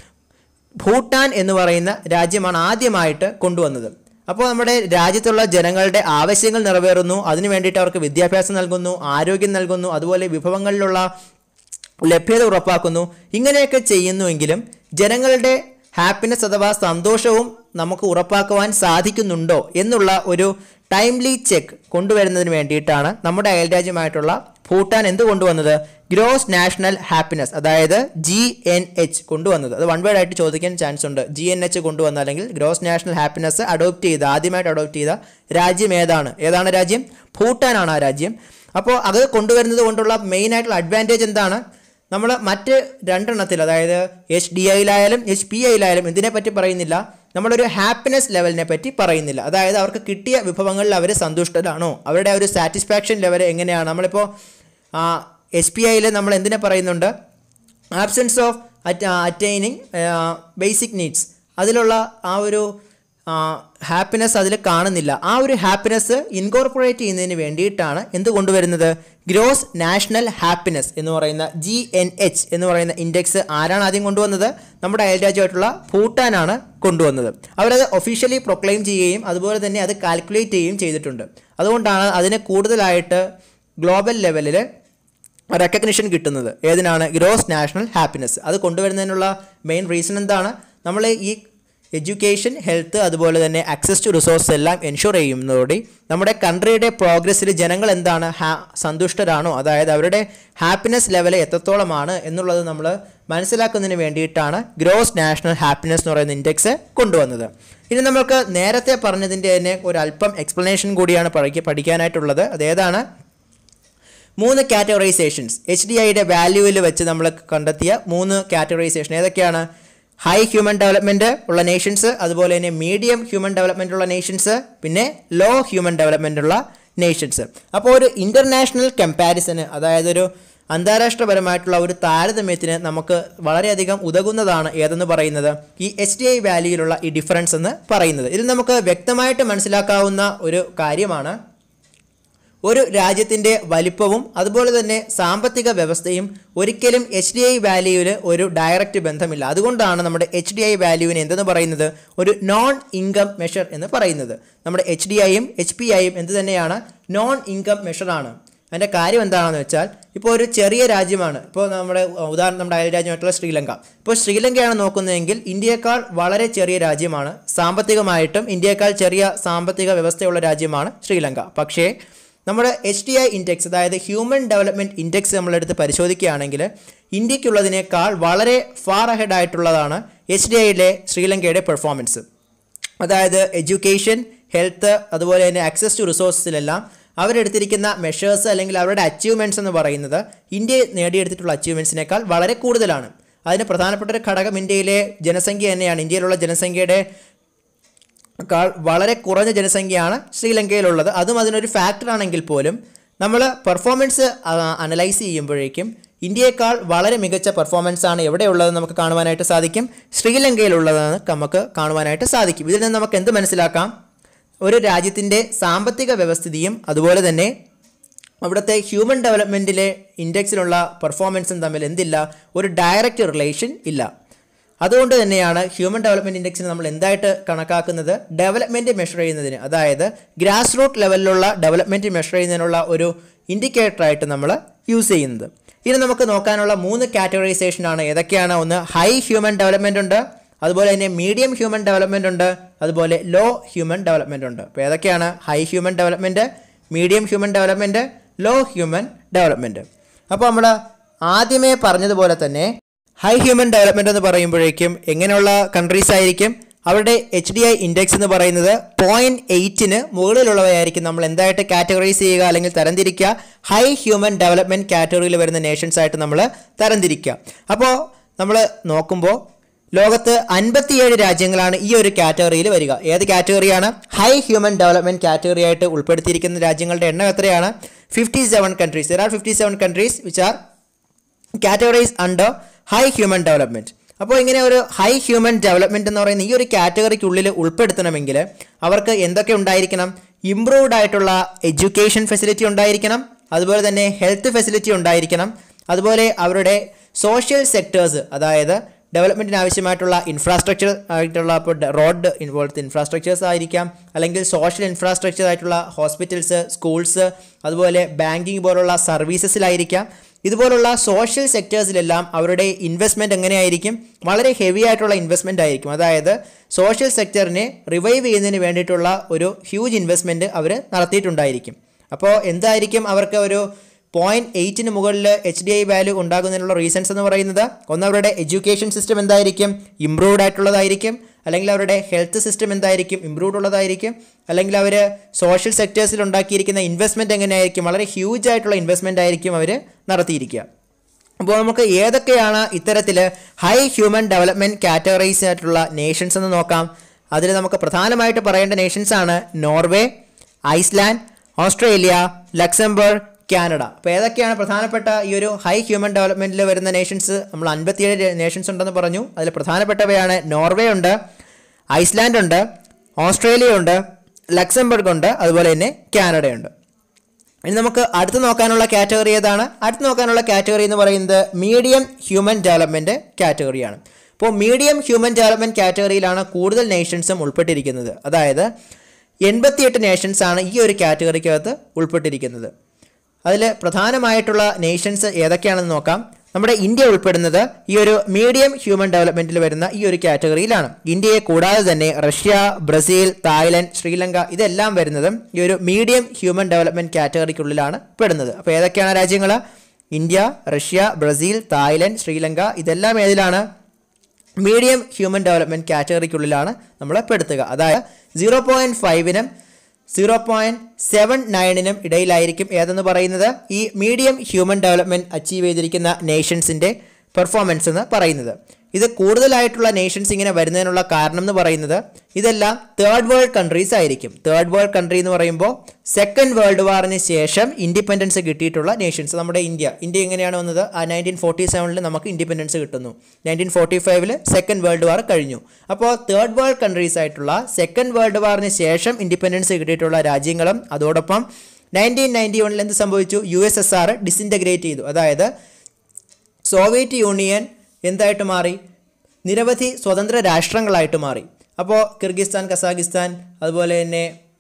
ഭൂട്ടാൻ എന്ന് പറയുന്ന രാജ്യമാണ് ആദ്യമായിട്ട് കൊണ്ടുവന്നത് അപ്പോൾ നമ്മുടെ രാജ്യത്തുള്ള ജനങ്ങളുടെ ആവശ്യങ്ങൾ നിറവേറുന്നു അതിനു വേണ്ടിയിട്ട് അവർക്ക് വിദ്യാഭ്യാസം നൽകുന്നു ആരോഗ്യം നൽകുന്നു അതുപോലെ വിഭവങ്ങളിലുള്ള ലഭ്യത ഉറപ്പാക്കുന്നു ഇങ്ങനെയൊക്കെ ചെയ്യുന്നുവെങ്കിലും ജനങ്ങളുടെ ഹാപ്പിനെസ് അഥവാ സന്തോഷവും നമുക്ക് ഉറപ്പാക്കുവാൻ സാധിക്കുന്നുണ്ടോ എന്നുള്ള ഒരു ടൈംലി ചെക്ക് കൊണ്ടുവരുന്നതിന് വേണ്ടിയിട്ടാണ് നമ്മുടെ അയൽരാജ്യമായിട്ടുള്ള ഭൂട്ടാൻ എന്ത് കൊണ്ടുവന്നത് ഗ്രോസ് നാഷണൽ ഹാപ്പിനെസ് അതായത് ജി എൻ എച്ച് കൊണ്ടുവന്നത് അത് വൺ വേർഡ് ആയിട്ട് ചോദിക്കാൻ ചാൻസ് ഉണ്ട് ജി എൻ എച്ച് കൊണ്ടുവന്ന അല്ലെങ്കിൽ ഗ്രോസ് നാഷണൽ ഹാപ്പിനെസ് അഡോപ്റ്റ് ചെയ്ത ആദ്യമായിട്ട് അഡോപ്റ്റ് ചെയ്ത രാജ്യം ഏതാണ് ഏതാണ് രാജ്യം ഭൂട്ടാനാണ് ആ രാജ്യം അപ്പോൾ അത് കൊണ്ടുവരുന്നത് കൊണ്ടുള്ള മെയിൻ ആയിട്ടുള്ള അഡ്വാൻറ്റേജ് എന്താണ് നമ്മൾ മറ്റ് രണ്ടെണ്ണത്തിൽ അതായത് എച്ച് ഡി ഐയിലായാലും എച്ച് പി ഐയിലായാലും ഇതിനെ പറ്റി പറയുന്നില്ല നമ്മളൊരു ഹാപ്പിനെസ് ലെവലിനെ പറ്റി പറയുന്നില്ല അതായത് അവർക്ക് കിട്ടിയ വിഭവങ്ങളിൽ അവർ സന്തുഷ്ടരാണോ അവരുടെ ആ ഒരു സാറ്റിസ്ഫാക്ഷൻ ലെവൽ എങ്ങനെയാണ് നമ്മളിപ്പോൾ എച്ച് പി ഐയിൽ നമ്മൾ എന്തിനെ പറയുന്നുണ്ട് absence of attaining basic needs അതിലുള്ള ആ ഒരു ഹാപ്പിനെസ് അതിൽ കാണുന്നില്ല ആ ഒരു ഹാപ്പിനെസ് ഇൻകോർപ്പറേറ്റ് ചെയ്യുന്നതിന് വേണ്ടിയിട്ടാണ് എന്ത് കൊണ്ടുവരുന്നത് ഗ്രോസ് നാഷണൽ ഹാപ്പിനെസ് എന്ന് പറയുന്ന ജി എൻ എച്ച് എന്ന് പറയുന്ന ഇൻഡെക്സ് ആരാണ് ആദ്യം കൊണ്ടുവന്നത് നമ്മുടെ അയൽരാജ്യമായിട്ടുള്ള ഭൂട്ടാനാണ് കൊണ്ടുവന്നത് അവരത് ഒഫീഷ്യലി പ്രൊക്ലെയിം ചെയ്യുകയും അതുപോലെ തന്നെ അത് കാൽക്കുലേറ്റ് ചെയ്യുകയും ചെയ്തിട്ടുണ്ട് അതുകൊണ്ടാണ് അതിന് കൂടുതലായിട്ട് ഗ്ലോബൽ ലെവലിൽ റെക്കഗ്നിഷൻ കിട്ടുന്നത് ഏതിനാണ് ഗ്രോസ് നാഷണൽ ഹാപ്പിനെസ് അത് കൊണ്ടുവരുന്നതിനുള്ള മെയിൻ റീസൺ എന്താണ് നമ്മൾ ഈ എഡ്യൂക്കേഷൻ ഹെൽത്ത് അതുപോലെ തന്നെ ആക്സസ് ടു റിസോഴ്സ് എല്ലാം എൻഷുർ ചെയ്യുന്നതോടെ നമ്മുടെ കൺട്രിയുടെ പ്രോഗ്രസ്സിൽ ജനങ്ങൾ എന്താണ് ഹാ സന്തുഷ്ടരാണോ അതായത് അവരുടെ ഹാപ്പിനെസ് ലെവൽ എത്രത്തോളമാണ് എന്നുള്ളത് നമ്മൾ മനസ്സിലാക്കുന്നതിന് വേണ്ടിയിട്ടാണ് ഗ്രോസ് നാഷണൽ ഹാപ്പിനെസ് എന്ന് പറയുന്ന ഇൻഡെക്സ് കൊണ്ടുവന്നത് ഇനി നമുക്ക് നേരത്തെ പറഞ്ഞതിൻ്റെ തന്നെ ഒരു അല്പം എക്സ്പ്ലനേഷൻ കൂടിയാണ് പഠിക്ക പഠിക്കാനായിട്ടുള്ളത് അതേതാണ് മൂന്ന് കാറ്റഗറൈസേഷൻസ് എച്ച് ഡി ഐയുടെ വാല്യൂവിൽ വെച്ച് നമ്മൾ കണ്ടെത്തിയ മൂന്ന് കാറ്റഗറൈസേഷൻ ഏതൊക്കെയാണ് ഹൈ ഹ്യൂമൻ ഡെവലപ്മെൻറ്റ് ഉള്ള നേഷൻസ് അതുപോലെ തന്നെ മീഡിയം ഹ്യൂമൻ ഡെവലപ്മെൻ്റ് ഉള്ള നേഷൻസ് പിന്നെ ലോ ഹ്യൂമൻ ഡെവലപ്മെൻ്റ് ഉള്ള നേഷൻസ് അപ്പോൾ ഒരു ഇൻ്റർനാഷണൽ കമ്പാരിസന് അതായത് ഒരു അന്താരാഷ്ട്രപരമായിട്ടുള്ള ഒരു താരതമ്യത്തിന് നമുക്ക് വളരെയധികം ഉതകുന്നതാണ് ഏതെന്ന് പറയുന്നത് ഈ എച്ച് ഡി ഐ വാല്യൂയിലുള്ള ഈ ഡിഫറൻസ് എന്ന് പറയുന്നത് ഇതിൽ നമുക്ക് വ്യക്തമായിട്ട് മനസ്സിലാക്കാവുന്ന ഒരു കാര്യമാണ് ഒരു രാജ്യത്തിൻ്റെ വലിപ്പവും അതുപോലെ തന്നെ സാമ്പത്തിക വ്യവസ്ഥയും ഒരിക്കലും എച്ച് ഡി ഐ വാല്യൂവിൽ ഒരു ഡയറക്റ്റ് ബന്ധമില്ല അതുകൊണ്ടാണ് നമ്മുടെ എച്ച് ഡി ഐ വാല്യൂവിനെ എന്തെന്ന് പറയുന്നത് ഒരു നോൺ ഇൻകം മെഷർ എന്ന് പറയുന്നത് നമ്മുടെ എച്ച് ഡി ഐയും എച്ച് പി ഐയും എന്ത് തന്നെയാണ് നോൺ ഇൻകം മെഷറാണ് അതിൻ്റെ കാര്യം എന്താണെന്ന് വെച്ചാൽ ഇപ്പോൾ ഒരു ചെറിയ രാജ്യമാണ് ഇപ്പോൾ നമ്മുടെ ഉദാഹരണം നമ്മുടെ അയൽ രാജ്യമായിട്ടുള്ള ശ്രീലങ്ക ഇപ്പോൾ ശ്രീലങ്കയാണ് നോക്കുന്നതെങ്കിൽ ഇന്ത്യയേക്കാൾ വളരെ ചെറിയ രാജ്യമാണ് സാമ്പത്തികമായിട്ടും ഇന്ത്യയേക്കാൾ ചെറിയ സാമ്പത്തിക വ്യവസ്ഥയുള്ള രാജ്യമാണ് ശ്രീലങ്ക പക്ഷേ നമ്മുടെ എച്ച് ഡി ഐ ഇൻഡെക്സ് അതായത് ഹ്യൂമൻ ഡെവലപ്മെൻറ്റ് ഇൻഡെക്സ് നമ്മളെടുത്ത് പരിശോധിക്കുകയാണെങ്കിൽ ഇന്ത്യക്കുള്ളതിനേക്കാൾ വളരെ ഫാർ അഹെഡ് ആയിട്ടുള്ളതാണ് എച്ച് ഡി ഐയിലെ ശ്രീലങ്കയുടെ പെർഫോമൻസ് അതായത് എഡ്യൂക്കേഷൻ ഹെൽത്ത് അതുപോലെ തന്നെ ആക്സസ് ടു റിസോഴ്സിലെല്ലാം അവരെടുത്തിരിക്കുന്ന മെഷേഴ്സ് അല്ലെങ്കിൽ അവരുടെ അച്ചീവ്മെൻറ്റ്സ് എന്ന് പറയുന്നത് ഇന്ത്യ നേടിയെടുത്തിട്ടുള്ള അച്ചീവ്മെൻറ്റ്സിനേക്കാൾ വളരെ കൂടുതലാണ് അതിന് പ്രധാനപ്പെട്ട ഒരു ഘടകം ഇന്ത്യയിലെ ജനസംഖ്യ തന്നെയാണ് ഇന്ത്യയിലുള്ള ജനസംഖ്യയുടെ കാൾ വളരെ കുറഞ്ഞ ജനസംഖ്യയാണ് ശ്രീലങ്കയിലുള്ളത് അതും അതിനൊരു ഫാക്ടർ ആണെങ്കിൽ പോലും നമ്മൾ പെർഫോമൻസ് അനലൈസ് ചെയ്യുമ്പോഴേക്കും ഇന്ത്യയേക്കാൾ വളരെ മികച്ച പെർഫോമൻസ് ആണ് എവിടെയുള്ളതെന്ന് നമുക്ക് കാണുവാനായിട്ട് സാധിക്കും ശ്രീലങ്കയിലുള്ളതെന്ന് നമുക്ക് കാണുവാനായിട്ട് സാധിക്കും ഇതിൽ നിന്ന് നമുക്ക് എന്ത് മനസ്സിലാക്കാം ഒരു രാജ്യത്തിൻ്റെ സാമ്പത്തിക വ്യവസ്ഥിതിയും അതുപോലെ തന്നെ അവിടുത്തെ ഹ്യൂമൻ ഡെവലപ്മെൻറ്റിലെ ഇൻഡെക്സിലുള്ള പെർഫോമൻസും തമ്മിൽ എന്തില്ല ഒരു ഡയറക്റ്റ് റിലേഷൻ ഇല്ല അതുകൊണ്ട് തന്നെയാണ് ഹ്യൂമൻ ഡെവലപ്മെൻറ്റ് ഇൻഡെക്സിന് നമ്മൾ എന്തായിട്ട് കണക്കാക്കുന്നത് ഡെവലപ്മെൻറ്റ് മെഷർ ചെയ്യുന്നതിന് അതായത് ഗ്രാസ് റൂട്ട് ലെവലിലുള്ള ഡെവലപ്മെൻറ്റ് മെഷർ ചെയ്യുന്നതിനുള്ള ഒരു ഇൻഡിക്കേറ്ററായിട്ട് നമ്മൾ യൂസ് ചെയ്യുന്നത് ഇനി നമുക്ക് നോക്കാനുള്ള മൂന്ന് കാറ്റഗറൈസേഷനാണ് ഏതൊക്കെയാണ് ഒന്ന് ഹൈ ഹ്യൂമൻ ഡെവലപ്മെൻ്റ് ഉണ്ട് അതുപോലെ തന്നെ മീഡിയം ഹ്യൂമൻ ഡെവലപ്മെൻ്റ് ഉണ്ട് അതുപോലെ ലോ ഹ്യൂമൻ ഡെവലപ്മെൻ്റ് ഉണ്ട് അപ്പോൾ ഏതൊക്കെയാണ് high human development medium human development low human development അപ്പോൾ നമ്മൾ ആദ്യമേ പറഞ്ഞതുപോലെ തന്നെ ഹൈ ഹ്യൂമൻ ഡെവലപ്മെൻറ്റ് എന്ന് പറയുമ്പോഴേക്കും എങ്ങനെയുള്ള കൺട്രീസ് ആയിരിക്കും അവരുടെ എച്ച് ഡി ഐ ഇൻഡെക്സ് എന്ന് പറയുന്നത് പോയിൻറ്റ് എയ്റ്റിന് മുകളിലുള്ളവയായിരിക്കും നമ്മൾ എന്തായിട്ട് കാറ്റഗറൈസ് ചെയ്യുക അല്ലെങ്കിൽ തരംതിരിക്കുക ഹൈ ഹ്യൂമൻ ഡെവലപ്മെൻറ്റ് കാറ്റഗറിയിൽ വരുന്ന നേഷൻസ് ആയിട്ട് നമ്മൾ തരംതിരിക്കുക അപ്പോൾ നമ്മൾ നോക്കുമ്പോൾ ലോകത്ത് അൻപത്തിയേഴ് രാജ്യങ്ങളാണ് ഈ ഒരു കാറ്റഗറിയിൽ വരിക ഏത് കാറ്റഗറിയാണ് ഹൈ ഹ്യൂമൻ ഡെവലപ്മെൻറ്റ് കാറ്റഗറി ആയിട്ട് ഉൾപ്പെടുത്തിയിരിക്കുന്ന രാജ്യങ്ങളുടെ എണ്ണം എത്രയാണ് fifty seven countries there are fifty seven countries which are categorise under high human development അപ്പോൾ ഇങ്ങനെ ഒരു ഹൈ ഹ്യൂമൻ ഡെവലപ്മെൻറ്റ് എന്ന് പറയുന്ന ഈ ഒരു കാറ്റഗറിക്കുള്ളിൽ ഉൾപ്പെടുത്തണമെങ്കിൽ അവർക്ക് എന്തൊക്കെ ഉണ്ടായിരിക്കണം ഇംപ്രൂവ്ഡ് ആയിട്ടുള്ള എഡ്യൂക്കേഷൻ ഫെസിലിറ്റി ഉണ്ടായിരിക്കണം അതുപോലെ തന്നെ ഹെൽത്ത് ഫെസിലിറ്റി ഉണ്ടായിരിക്കണം അതുപോലെ അവരുടെ സോഷ്യൽ സെക്ടേഴ്സ് അതായത് ഡെവലപ്മെൻറ്റിന് ആവശ്യമായിട്ടുള്ള ഇൻഫ്രാസ്ട്രക്ചർ ആയിട്ടുള്ള ഇപ്പോൾ റോഡ് ഇൻവോൾവ് ഇൻഫ്രാസ്ട്രക്ചേഴ്സ് ആയിരിക്കാം അല്ലെങ്കിൽ സോഷ്യൽ ഇൻഫ്രാസ്ട്രക്ചർ ആയിട്ടുള്ള ഹോസ്പിറ്റൽസ് സ്കൂൾസ് അതുപോലെ ബാങ്കിങ് പോലുള്ള സർവീസസിലായിരിക്കാം ഇതുപോലുള്ള സോഷ്യൽ സെക്ടേഴ്സിലെല്ലാം അവരുടെ ഇൻവെസ്റ്റ്മെൻറ്റ് എങ്ങനെയായിരിക്കും വളരെ ഹെവി ആയിട്ടുള്ള ഇൻവെസ്റ്റ്മെൻ്റ് ആയിരിക്കും അതായത് സോഷ്യൽ സെക്ടറിനെ റിവൈവ് ചെയ്യുന്നതിന് വേണ്ടിയിട്ടുള്ള ഒരു ഹ്യൂജ് ഇൻവെസ്റ്റ്മെൻറ്റ് അവർ നടത്തിയിട്ടുണ്ടായിരിക്കും അപ്പോൾ എന്തായിരിക്കും അവർക്ക് ഒരു പോയിൻറ്റ് എയ്റ്റിന് മുകളിൽ എച്ച് ഡി ഐ വാല്യൂ ഉണ്ടാകുന്നതിനുള്ള റീസൺസ് എന്ന് പറയുന്നത് ഒന്ന് അവരുടെ എഡ്യൂക്കേഷൻ സിസ്റ്റം എന്തായിരിക്കും ഇമ്പ്രൂവ്ഡ് ആയിട്ടുള്ളതായിരിക്കും അല്ലെങ്കിൽ അവരുടെ ഹെൽത്ത് സിസ്റ്റം എന്തായിരിക്കും ഇമ്പ്രൂവ്ഡ് ഉള്ളതായിരിക്കും അല്ലെങ്കിൽ അവർ സോഷ്യൽ സെക്ടേഴ്സിൽ ഉണ്ടാക്കിയിരിക്കുന്ന ഇൻവെസ്റ്റ്മെൻറ്റ് എങ്ങനെയായിരിക്കും വളരെ ഹ്യൂജ് ആയിട്ടുള്ള ഇൻവെസ്റ്റ്മെൻ്റ് ആയിരിക്കും അവർ നടത്തിയിരിക്കുക അപ്പോൾ നമുക്ക് ഏതൊക്കെയാണ് ഇത്തരത്തിൽ ഹൈ ഹ്യൂമൻ ഡെവലപ്മെൻറ്റ് കാറ്റഗറൈസ് ആയിട്ടുള്ള നേഷൻസ് എന്ന് നോക്കാം അതിൽ നമുക്ക് പ്രധാനമായിട്ട് പറയേണ്ട നേഷൻസ് ആണ് Norway Iceland Australia Luxembourg Canada അപ്പോൾ ഏതൊക്കെയാണ് പ്രധാനപ്പെട്ട ഈ ഒരു ഹൈ ഹ്യൂമൻ ഡെവലപ്മെൻറ്റിൽ വരുന്ന നേഷൻസ് നമ്മൾ അൻപത്തിയേഴ് നേഷൻസ് ഉണ്ടെന്ന് പറഞ്ഞു അതിൽ പ്രധാനപ്പെട്ടവയാണ് നോർവേ ഉണ്ട് ഐസ്ലാൻഡ് ഉണ്ട് ഓസ്ട്രേലിയ ഉണ്ട് ലക്സംബർഗ് ഉണ്ട് അതുപോലെ തന്നെ കാനഡയുണ്ട് ഇനി നമുക്ക് അടുത്ത് നോക്കാനുള്ള കാറ്റഗറി ഏതാണ് അടുത്ത് നോക്കാനുള്ള കാറ്റഗറി എന്ന് പറയുന്നത് മീഡിയം ഹ്യൂമൻ ഡെവലപ്മെൻറ്റ് കാറ്റഗറിയാണ് അപ്പോൾ മീഡിയം ഹ്യൂമൻ ഡെവലപ്മെൻറ്റ് കാറ്റഗറിയിലാണ് കൂടുതൽ നേഷൻസും ഉൾപ്പെട്ടിരിക്കുന്നത് അതായത് എൺപത്തിയെട്ട് നേഷൻസ് ആണ് ഈ ഒരു കാറ്റഗറിക്കകത്ത് ഉൾപ്പെട്ടിരിക്കുന്നത് അതിൽ പ്രധാനമായിട്ടുള്ള നേഷൻസ് ഏതൊക്കെയാണെന്ന് നോക്കാം നമ്മുടെ ഇന്ത്യ ഉൾപ്പെടുന്നത് ഈ ഒരു മീഡിയം ഹ്യൂമൻ ഡെവലപ്മെൻറ്റിൽ വരുന്ന ഈ ഒരു കാറ്റഗറിയിലാണ് ഇന്ത്യയെ കൂടാതെ തന്നെ റഷ്യ ബ്രസീൽ തായ്ലൻഡ് ശ്രീലങ്ക ഇതെല്ലാം വരുന്നതും ഈ ഒരു മീഡിയം ഹ്യൂമൻ ഡെവലപ്മെൻറ്റ് കാറ്റഗറിക്കുള്ളിലാണ് പെടുന്നത് അപ്പോൾ ഏതൊക്കെയാണ് രാജ്യങ്ങൾ India Russia Brazil Thailand Sri Lanka ഇതെല്ലാം ഏതിലാണ് മീഡിയം ഹ്യൂമൻ ഡെവലപ്മെൻറ്റ് കാറ്റഗറിക്കുള്ളിലാണ് നമ്മൾ പെടുത്തുക അതായത് സീറോ പോയിൻറ്റ് ഫൈവിനും സീറോ പോയിൻറ്റ് സെവൻ നയനിനും ഇടയിലായിരിക്കും ഏതെന്ന് പറയുന്നത് ഈ മീഡിയം ഹ്യൂമൻ ഡെവലപ്മെൻറ്റ് അച്ചീവ് ചെയ്തിരിക്കുന്ന നേഷൻസിൻ്റെ പെർഫോമൻസ് എന്ന് പറയുന്നത് ഇത് കൂടുതലായിട്ടുള്ള നേഷൻസ് ഇങ്ങനെ വരുന്നതിനുള്ള കാരണം എന്ന് പറയുന്നത് ഇതെല്ലാം തേർഡ് വേൾഡ് കൺട്രീസ് ആയിരിക്കും തേർഡ് വേൾഡ് കൺട്രി എന്ന് പറയുമ്പോൾ സെക്കൻഡ് വേൾഡ് വാറിന് ശേഷം ഇൻഡിപെൻഡൻസ് കിട്ടിയിട്ടുള്ള നേഷൻസ് നമ്മുടെ ഇന്ത്യ ഇന്ത്യ എങ്ങനെയാണ് വന്നത് ആ നയൻറ്റീൻ ഫോർട്ടി സെവനിൽ നമുക്ക് ഇൻഡിപെൻഡൻസ് കിട്ടുന്നു നയൻറ്റീൻ ഫോർട്ടി ഫൈവിൽ സെക്കൻഡ് വേൾഡ് വാർ കഴിഞ്ഞു അപ്പോൾ തേർഡ് വേൾഡ് കൺട്രീസ് ആയിട്ടുള്ള സെക്കൻഡ് വേൾഡ് വാറിന് ശേഷം ഇൻഡിപെൻഡൻസ് കിട്ടിയിട്ടുള്ള രാജ്യങ്ങളും അതോടൊപ്പം നയൻറ്റീൻ നയൻറ്റി വണ്ണിൽ എന്ത് സംഭവിച്ചു U S S R disintegrate ചെയ്തു അതായത് സോവിയറ്റ് യൂണിയൻ എന്തായിട്ട് മാറി നിരവധി സ്വതന്ത്ര രാഷ്ട്രങ്ങളായിട്ട് മാറി അപ്പോൾ കിർഗിസ്ഥാൻ കസാഖിസ്ഥാൻ അതുപോലെ തന്നെ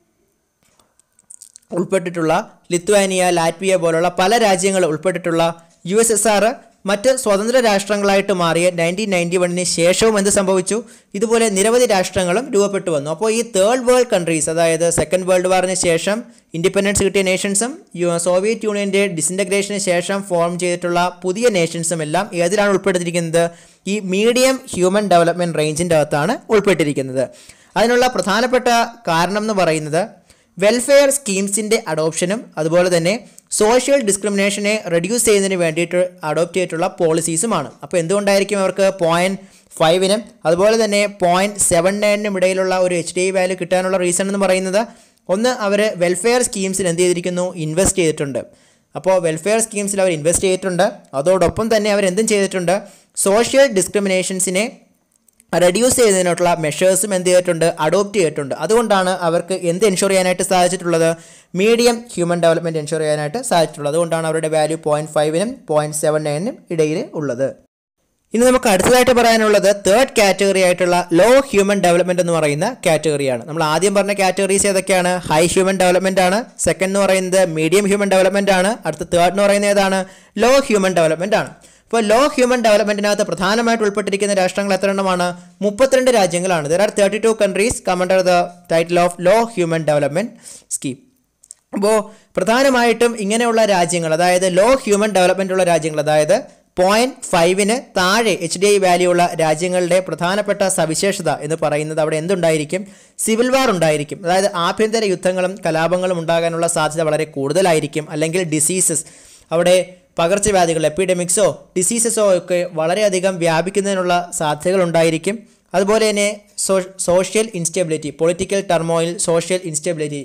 ഉൾപ്പെട്ടിട്ടുള്ള ലിത്വാനിയ ലാറ്റ്വിയ പോലുള്ള പല രാജ്യങ്ങൾ ഉൾപ്പെട്ടിട്ടുള്ള യു എസ് എസ് ആർ മറ്റ് സ്വതന്ത്ര രാഷ്ട്രങ്ങളായിട്ട് മാറിയ നയൻറ്റീൻ നയൻറ്റി വണ്ണിന് ശേഷവും എന്ത് സംഭവിച്ചു ഇതുപോലെ നിരവധി രാഷ്ട്രങ്ങളും രൂപപ്പെട്ടു വന്നു അപ്പോൾ ഈ തേർഡ് വേൾഡ് കൺട്രീസ് അതായത് സെക്കൻഡ് വേൾഡ് വാറിന് ശേഷം ഇൻഡിപെൻഡൻസ് കിട്ടിയ നേഷൻസും യു- സോവിയറ്റ് യൂണിയൻ്റെ ഡിസിൻറ്റഗ്രേഷന് ശേഷം ഫോം ചെയ്തിട്ടുള്ള പുതിയ നേഷൻസും എല്ലാം ഏതിലാണ് ഉൾപ്പെടുത്തിയിരിക്കുന്നത് ഈ മീഡിയം ഹ്യൂമൻ ഡെവലപ്മെൻറ്റ് റേഞ്ചിൻ്റെ അകത്താണ് ഉൾപ്പെട്ടിരിക്കുന്നത് അതിനുള്ള പ്രധാനപ്പെട്ട കാരണം എന്ന് പറയുന്നത് വെൽഫെയർ സ്കീംസിൻ്റെ അഡോപ്ഷനും അതുപോലെ തന്നെ സോഷ്യൽ ഡിസ്ക്രിമിനേഷനെ റെഡ്യൂസ് ചെയ്യുന്നതിന് വേണ്ടിയിട്ട് അഡോപ്റ്റ് ചെയ്തിട്ടുള്ള പോളിസീസുമാണ് അപ്പോൾ എന്തുകൊണ്ടായിരിക്കും അവർക്ക് പോയിൻറ്റ് ഫൈവിനും അതുപോലെ തന്നെ പോയിൻറ്റ് സെവൻ നയനിനും ഇടയിലുള്ള ഒരു എച്ച് ഡി ഐ വാല്യൂ കിട്ടാനുള്ള റീസൺ എന്ന് പറയുന്നത് ഒന്ന് അവർ വെൽഫെയർ സ്കീംസിൽ എന്ത് ചെയ്തിരിക്കുന്നു ഇൻവെസ്റ്റ് ചെയ്തിട്ടുണ്ട് അപ്പോൾ വെൽഫെയർ സ്കീംസിൽ അവർ ഇൻവെസ്റ്റ് ചെയ്തിട്ടുണ്ട് അതോടൊപ്പം തന്നെ അവർ എന്തും ചെയ്തിട്ടുണ്ട് സോഷ്യൽ ഡിസ്ക്രിമിനേഷൻസിനെ റെഡ്യൂസ് ചെയ്യുന്നതിനുള്ള മെഷേഴ്സും എന്ത് ചെയ്തിട്ടുണ്ട് അഡോപ്റ്റ് ചെയ്തിട്ടുണ്ട് അതുകൊണ്ടാണ് അവർക്ക് എന്ത് എൻഷുർ ചെയ്യാനായിട്ട് സാധിച്ചിട്ടുള്ളത് മീഡിയം ഹ്യൂമൻ ഡെവലപ്മെൻറ്റ് എൻഷുർ ചെയ്യാനായിട്ട് സാധിച്ചിട്ടുള്ളത് അതുകൊണ്ടാണ് അവരുടെ വാല്യൂ പോയിൻറ്റ് ഫൈവിനും പോയിൻറ്റ് സെവൻ നയനും ഇടയിൽ ഉള്ളത് ഇനി നമുക്ക് അടുത്തതായിട്ട് പറയാനുള്ളത് തേർഡ് കാറ്റഗറി ആയിട്ടുള്ള ലോ ഹ്യൂമൻ ഡെവലപ്മെന്റ് എന്ന് പറയുന്ന കാറ്റഗറിയാണ് നമ്മൾ ആദ്യം പറഞ്ഞ കാറ്റഗറീസ് ഏതൊക്കെയാണ് ഹൈ ഹ്യൂമൻ ഡെവലപ്മെന്റ് ആണ് സെക്കൻഡ് എന്ന് പറയുന്നത് മീഡിയം ഹ്യൂമൻ ഡെവലപ്മെന്റ് ആണ് അടുത്ത തേർഡ് എന്ന് പറയുന്നത് ഏതാണ് ലോ ഹ്യൂമൻ ഡെവലപ്മെന്റ് ആണ് ഇപ്പോൾ ലോ ഹ്യൂമൻ ഡെവലപ്മെന്റിനകത്ത് പ്രധാനമായിട്ട് ഉൾപ്പെട്ടിരിക്കുന്ന രാഷ്ട്രങ്ങൾ എത്ര എണ്ണമാണ് മുപ്പത്തിരണ്ട് രാജ്യങ്ങളാണ് there are thirty two countries come under the title of low human development scheme അപ്പോൾ പ്രധാനമായിട്ടും ഇങ്ങനെയുള്ള രാജ്യങ്ങൾ അതായത് ലോ ഹ്യൂമൻ ഡെവലപ്മെൻ്റ് ഉള്ള രാജ്യങ്ങൾ അതായത് പോയിന്റ് ഫൈവിന് താഴെ എച്ച് ഡി ഐ വാല്യൂ ഉള്ള രാജ്യങ്ങളുടെ പ്രധാനപ്പെട്ട സവിശേഷത എന്ന് പറയുന്നത് അവിടെ എന്തുണ്ടായിരിക്കും സിവിൽ വാർ ഉണ്ടായിരിക്കും അതായത് ആഭ്യന്തര യുദ്ധങ്ങളും കലാപങ്ങളും ഉണ്ടാകാനുള്ള സാധ്യത വളരെ കൂടുതലായിരിക്കും അല്ലെങ്കിൽ ഡിസീസസ് അവിടെ പകർച്ചവ്യാധികൾ എപ്പിഡമിക്സോ ഡിസീസസോ ഒക്കെ വളരെയധികം വ്യാപിക്കുന്നതിനുള്ള സാധ്യതകൾ ഉണ്ടായിരിക്കും അതുപോലെ തന്നെ social instability political turmoil social instability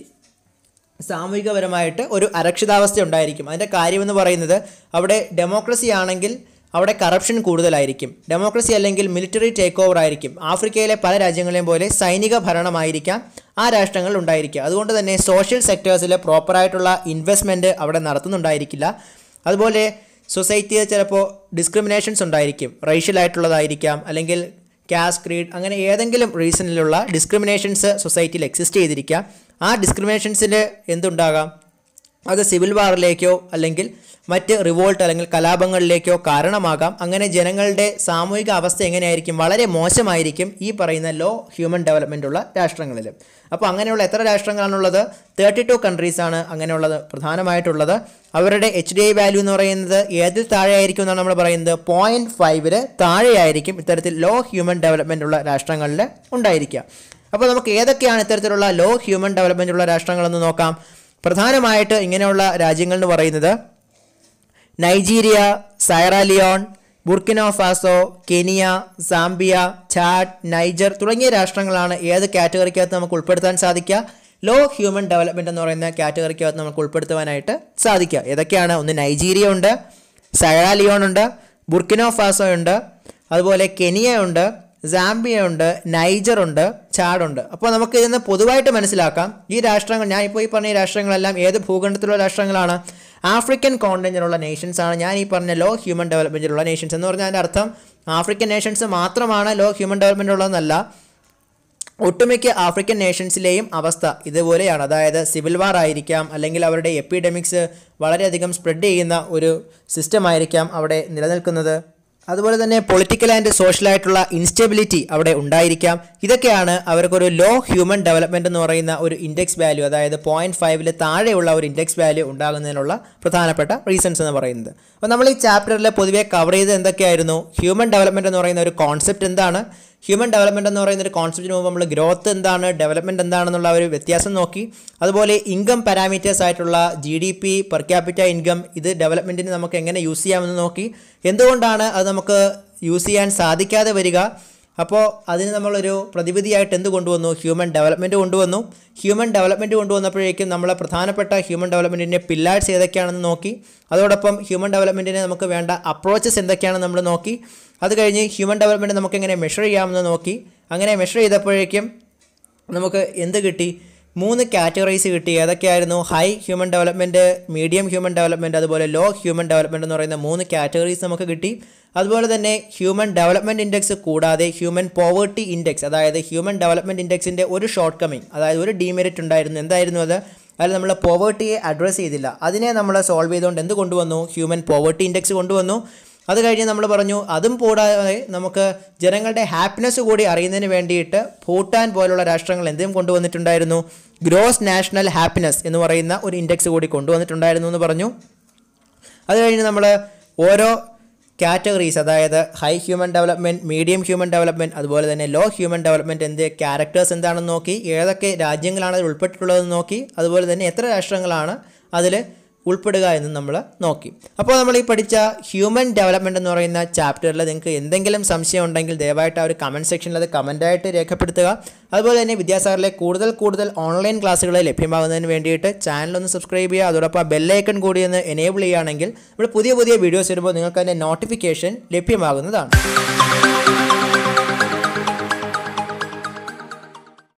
സാമൂഹികപരമായിട്ട് ഒരു അരക്ഷിതാവസ്ഥ ഉണ്ടായിരിക്കും അതിൻ്റെ കാര്യമെന്ന് പറയുന്നത് അവിടെ ഡെമോക്രസി ആണെങ്കിൽ അവിടെ കറപ്ഷൻ കൂടുതലായിരിക്കും ഡെമോക്രസി അല്ലെങ്കിൽ മിലിറ്ററി ടേക്ക് ഓവർ ആയിരിക്കും ആഫ്രിക്കയിലെ പല രാജ്യങ്ങളെയും പോലെ സൈനിക ഭരണമായിരിക്കാം ആ രാഷ്ട്രങ്ങളിൽ ഉണ്ടായിരിക്കുക അതുകൊണ്ട് തന്നെ സോഷ്യൽ സെക്ടേഴ്സിൽ പ്രോപ്പറായിട്ടുള്ള ഇൻവെസ്റ്റ്മെൻറ്റ് അവിടെ നടത്തുന്നുണ്ടായിരിക്കില്ല അതുപോലെ സൊസൈറ്റിയിൽ ചിലപ്പോൾ ഡിസ്ക്രിമിനേഷൻസ് ഉണ്ടായിരിക്കും റേഷ്യൽ ആയിട്ടുള്ളതായിരിക്കാം അല്ലെങ്കിൽ കാസ്റ്റ് ക്രീഡ് അങ്ങനെ ഏതെങ്കിലും റീസണിലുള്ള ഡിസ്ക്രിമിനേഷൻസ് സൊസൈറ്റിയിൽ എക്സിസ്റ്റ് ചെയ്തിരിക്കാം ആ ഡിസ്ക്രിമിനേഷൻസിൽ എന്തുണ്ടാകാം അത് സിവിൽ വാറിലേക്കോ അല്ലെങ്കിൽ മറ്റ് റിവോൾട്ട് അല്ലെങ്കിൽ കലാപങ്ങളിലേക്കോ കാരണമാകാം അങ്ങനെ ജനങ്ങളുടെ സാമൂഹിക അവസ്ഥ എങ്ങനെയായിരിക്കും വളരെ മോശമായിരിക്കും ഈ പറയുന്ന ലോ ഹ്യൂമൻ ഡെവലപ്മെൻ്റ് ഉള്ള രാഷ്ട്രങ്ങളിൽ അപ്പോൾ അങ്ങനെയുള്ള എത്ര രാഷ്ട്രങ്ങളാണുള്ളത് തേർട്ടി ടു കൺട്രീസാണ് അങ്ങനെയുള്ളത് പ്രധാനമായിട്ടുള്ളത് അവരുടെ എച്ച് ഡി ഐ വാല്യൂ എന്ന് പറയുന്നത് ഏതിൽ താഴെ ആയിരിക്കും എന്നാണ് നമ്മൾ പറയുന്നത് പോയിൻറ്റ് ഫൈവില് താഴെയായിരിക്കും ഇത്തരത്തിൽ ലോ ഹ്യൂമൻ ഡെവലപ്മെൻ്റ് ഉള്ള രാഷ്ട്രങ്ങളിൽ ഉണ്ടായിരിക്കുക അപ്പോൾ നമുക്ക് ഏതൊക്കെയാണ് ഇത്തരത്തിലുള്ള ലോ ഹ്യൂമൻ ഡെവലപ്മെൻ്റ് ഉള്ള രാഷ്ട്രങ്ങളെന്ന് നോക്കാം പ്രധാനമായിട്ട് ഇങ്ങനെയുള്ള രാജ്യങ്ങൾ എന്ന് പറയുന്നത് Nigeria Sierra Leone Burkina Faso Kenya Zambia Chad Niger തുടങ്ങിയ രാഷ്ട്രങ്ങളാണ് ഏത് കാറ്റഗറിക്കകത്ത് നമുക്ക് ഉൾപ്പെടുത്താൻ സാധിക്കുക ലോ ഹ്യൂമൻ ഡെവലപ്മെൻറ്റ് എന്ന് പറയുന്ന കാറ്റഗറിക്കകത്ത് നമുക്ക് ഉൾപ്പെടുത്തുവാനായിട്ട് സാധിക്കുക ഏതൊക്കെയാണ് ഒന്ന് നൈജീരിയ ഉണ്ട് സൈറാലിയോൺ ഉണ്ട് ബുർക്കിനോ ഫാസോ ഉണ്ട് അതുപോലെ കെനിയ ഉണ്ട് സാംബിയ ഉണ്ട് നൈജർ ഉണ്ട് ചാഡുണ്ട് അപ്പോൾ നമുക്ക് ഇതിന് പൊതുവായിട്ട് മനസ്സിലാക്കാം ഈ രാഷ്ട്രങ്ങൾ ഞാൻ ഇപ്പോൾ ഈ പറഞ്ഞ ഈ രാഷ്ട്രങ്ങളെല്ലാം ഏത് ഭൂഖണ്ഡത്തിലുള്ള രാഷ്ട്രങ്ങളാണ് ആഫ്രിക്കൻ കോണ്ടിനെന്റിലുള്ള നേഷൻസ് ആണ് ഞാൻ ഈ പറഞ്ഞ ലോ ഹ്യൂമൻ ഡെവലപ്മെൻറ്റിലുള്ള നേഷൻസ് എന്ന് പറഞ്ഞാൽ അതിൻ്റെ അർത്ഥം ആഫ്രിക്കൻ നേഷൻസ് മാത്രമാണ് ലോ ഹ്യൂമൻ ഡെവലപ്മെൻ്റ് ഉള്ളതെന്നല്ല ഒട്ടുമിക്ക ആഫ്രിക്കൻ നേഷൻസിലെയും അവസ്ഥ ഇതുപോലെയാണ് അതായത് സിവിൽ വാർ ആയിരിക്കാം അല്ലെങ്കിൽ അവരുടെ എപ്പിഡമിക്സ് വളരെയധികം സ്പ്രെഡ് ചെയ്യുന്ന ഒരു സിസ്റ്റം ആയിരിക്കാം അവിടെ നിലനിൽക്കുന്നത് അതുപോലെ തന്നെ പൊളിറ്റിക്കൽ ആൻഡ് സോഷ്യൽ ആയിട്ടുള്ള ഇൻസ്റ്റെബിലിറ്റി അവിടെ ഉണ്ടായിരിക്കാം ഇതൊക്കെയാണ് അവർക്കൊരു ലോ ഹ്യൂമൻ ഡെവലപ്മെന്റ് എന്ന് പറയുന്ന ഒരു ഇൻഡെക്സ് വാല്യൂ അതായത് പോയിന്റ് ഫൈവിൽ താഴെയുള്ള ഒരു ഇൻഡെക്സ് വാല്യൂ ഉണ്ടാകുന്നതിനുള്ള പ്രധാനപ്പെട്ട റീസൺസ് എന്ന് പറയുന്നത് അപ്പോൾ നമ്മൾ ഈ ചാപ്റ്ററിൽ പൊതുവെ കവർ ചെയ്തത് എന്തൊക്കെയായിരുന്നു ഹ്യൂമൻ ഡെവലപ്മെന്റ് എന്ന് പറയുന്ന ഒരു കോൺസെപ്റ്റ് എന്താണ് ഹ്യൂമൻ ഡെവലപ്മെൻറ്റ് എന്ന് പറയുന്ന ഒരു കോൺസെപ്റ്റിന് മുമ്പ് നമ്മൾ ഗ്രോത്ത് എന്താണ് ഡെവലപ്മെൻറ്റ് എന്താണെന്നുള്ള ഒരു വ്യത്യാസം നോക്കി അതുപോലെ ഇൻകം പാരാമീറ്റേഴ്സ് ആയിട്ടുള്ള G D P per capita income ഇത് ഡെവലപ്മെൻറ്റിന് നമുക്ക് എങ്ങനെ യൂസ് ചെയ്യാമെന്ന് നോക്കി എന്തുകൊണ്ടാണ് അത് നമുക്ക് യൂസ് ചെയ്യാൻ സാധിക്കാതെ വരിക അപ്പോൾ അതിന് നമ്മളൊരു പ്രതിവിധിയായിട്ട് എന്ത് കൊണ്ടുവന്നു ഹ്യൂമൻ ഡെവലപ്മെൻറ്റ് കൊണ്ടുവന്നു ഹ്യൂമൻ ഡെവലപ്മെൻറ്റ് കൊണ്ടുവന്നപ്പോഴേക്കും നമ്മളെ പ്രധാനപ്പെട്ട ഹ്യൂമൻ ഡെവലപ്മെൻറ്റിൻ്റെ പില്ലേഴ്സ് ഏതൊക്കെയാണെന്ന് നോക്കി അതോടൊപ്പം ഹ്യൂമൻ ഡെവലപ്മെൻറ്റിന് നമുക്ക് വേണ്ട അപ്രോച്ചസ് എന്തൊക്കെയാണെന്ന് നമ്മൾ നോക്കി അത് കഴിഞ്ഞ് ഹ്യൂമൻ ഡെവലപ്മെൻറ്റ് നമുക്ക് എങ്ങനെ മെഷർ ചെയ്യാമെന്ന് നോക്കി അങ്ങനെ മെഷർ ചെയ്തപ്പോഴേക്കും നമുക്ക് എന്ത് കിട്ടി മൂന്ന് കാറ്റഗറീസ് കിട്ടി ഏതൊക്കെയായിരുന്നു high human development medium human development അതുപോലെ ലോ ഹ്യൂമൻ ഡെവലപ്മെൻറ്റ് എന്ന് പറയുന്ന മൂന്ന് കാറ്റഗറീസ് നമുക്ക് കിട്ടി അതുപോലെ തന്നെ ഹ്യൂമൻ ഡെവലപ്മെൻറ്റ് ഇൻഡെക്സ് കൂടാതെ ഹ്യൂമൻ പോവേർട്ടി ഇൻഡെക്സ് അതായത് ഹ്യൂമൻ ഡെവലപ്മെൻറ്റ് ഇൻഡെക്സിൻ്റെ ഒരു ഷോർട്ട് കമ്മിങ് അതായത് ഒരു ഡീമെറിറ്റ് ഉണ്ടായിരുന്നു എന്തായിരുന്നു അത് അതിൽ നമ്മൾ പോവേർട്ടിയെ അഡ്രസ്സ് ചെയ്തില്ല അതിനെ നമ്മൾ സോൾവ് ചെയ്തുകൊണ്ട് എന്ത് കൊണ്ടുവന്നു ഹ്യൂമൻ പോവേർട്ടി ഇൻഡെക്സ് കൊണ്ടുവന്നു അത് കഴിഞ്ഞ് നമ്മൾ പറഞ്ഞു അതും കൂടാതെ നമുക്ക് ജനങ്ങളുടെ ഹാപ്പിനെസ് കൂടി അറിയുന്നതിന് വേണ്ടിയിട്ട് ഭൂട്ടാൻ പോലുള്ള രാഷ്ട്രങ്ങൾ എന്തും കൊണ്ടുവന്നിട്ടുണ്ടായിരുന്നു ഗ്രോസ് നാഷണൽ ഹാപ്പിനെസ് എന്ന് പറയുന്ന ഒരു ഇൻഡെക്സ് കൂടി കൊണ്ടുവന്നിട്ടുണ്ടായിരുന്നു എന്ന് പറഞ്ഞു അത് കഴിഞ്ഞ് നമ്മൾ ഓരോ കാറ്റഗറീസ് അതായത് high human development medium human development അതുപോലെ തന്നെ ലോ ഹ്യൂമൻ ഡെവലപ്മെൻറ്റ് എന്ത് ക്യാരക്ടേഴ്സ് എന്താണെന്ന് നോക്കി ഏതൊക്കെ രാജ്യങ്ങളാണ് അതിൽ ഉൾപ്പെട്ടിട്ടുള്ളതെന്ന് നോക്കി അതുപോലെ തന്നെ എത്ര രാഷ്ട്രങ്ങളാണ് അതിൽ ഉൾപ്പെടുക എന്ന് നമ്മൾ നോക്കി അപ്പോൾ നമ്മൾ ഈ പഠിച്ച ഹ്യൂമൻ ഡെവലപ്മെൻറ്റ് എന്ന് പറയുന്ന ചാപ്റ്ററിൽ നിങ്ങൾക്ക് എന്തെങ്കിലും സംശയം ഉണ്ടെങ്കിൽ ദയവായിട്ട് ആ ഒരു കമൻറ്റ് സെക്ഷനിൽ അത് കമൻറ്റായിട്ട് രേഖപ്പെടുത്തുക അതുപോലെ തന്നെ വിദ്യാസാഗറിലെ കൂടുതൽ കൂടുതൽ ഓൺലൈൻ ക്ലാസ്സുകൾ ലഭ്യമാകുന്നതിന് വേണ്ടിയിട്ട് ചാനലൊന്ന് സബ്സ്ക്രൈബ് ചെയ്യുക അതോടൊപ്പം ബെല്ലൈക്കൺ കൂടി ഒന്ന് എനേബിൾ ചെയ്യുകയാണെങ്കിൽ നമ്മൾ പുതിയ പുതിയ വീഡിയോസ് വരുമ്പോൾ നിങ്ങൾക്ക് അതിൻ്റെ നോട്ടിഫിക്കേഷൻ ലഭ്യമാകുന്നതാണ്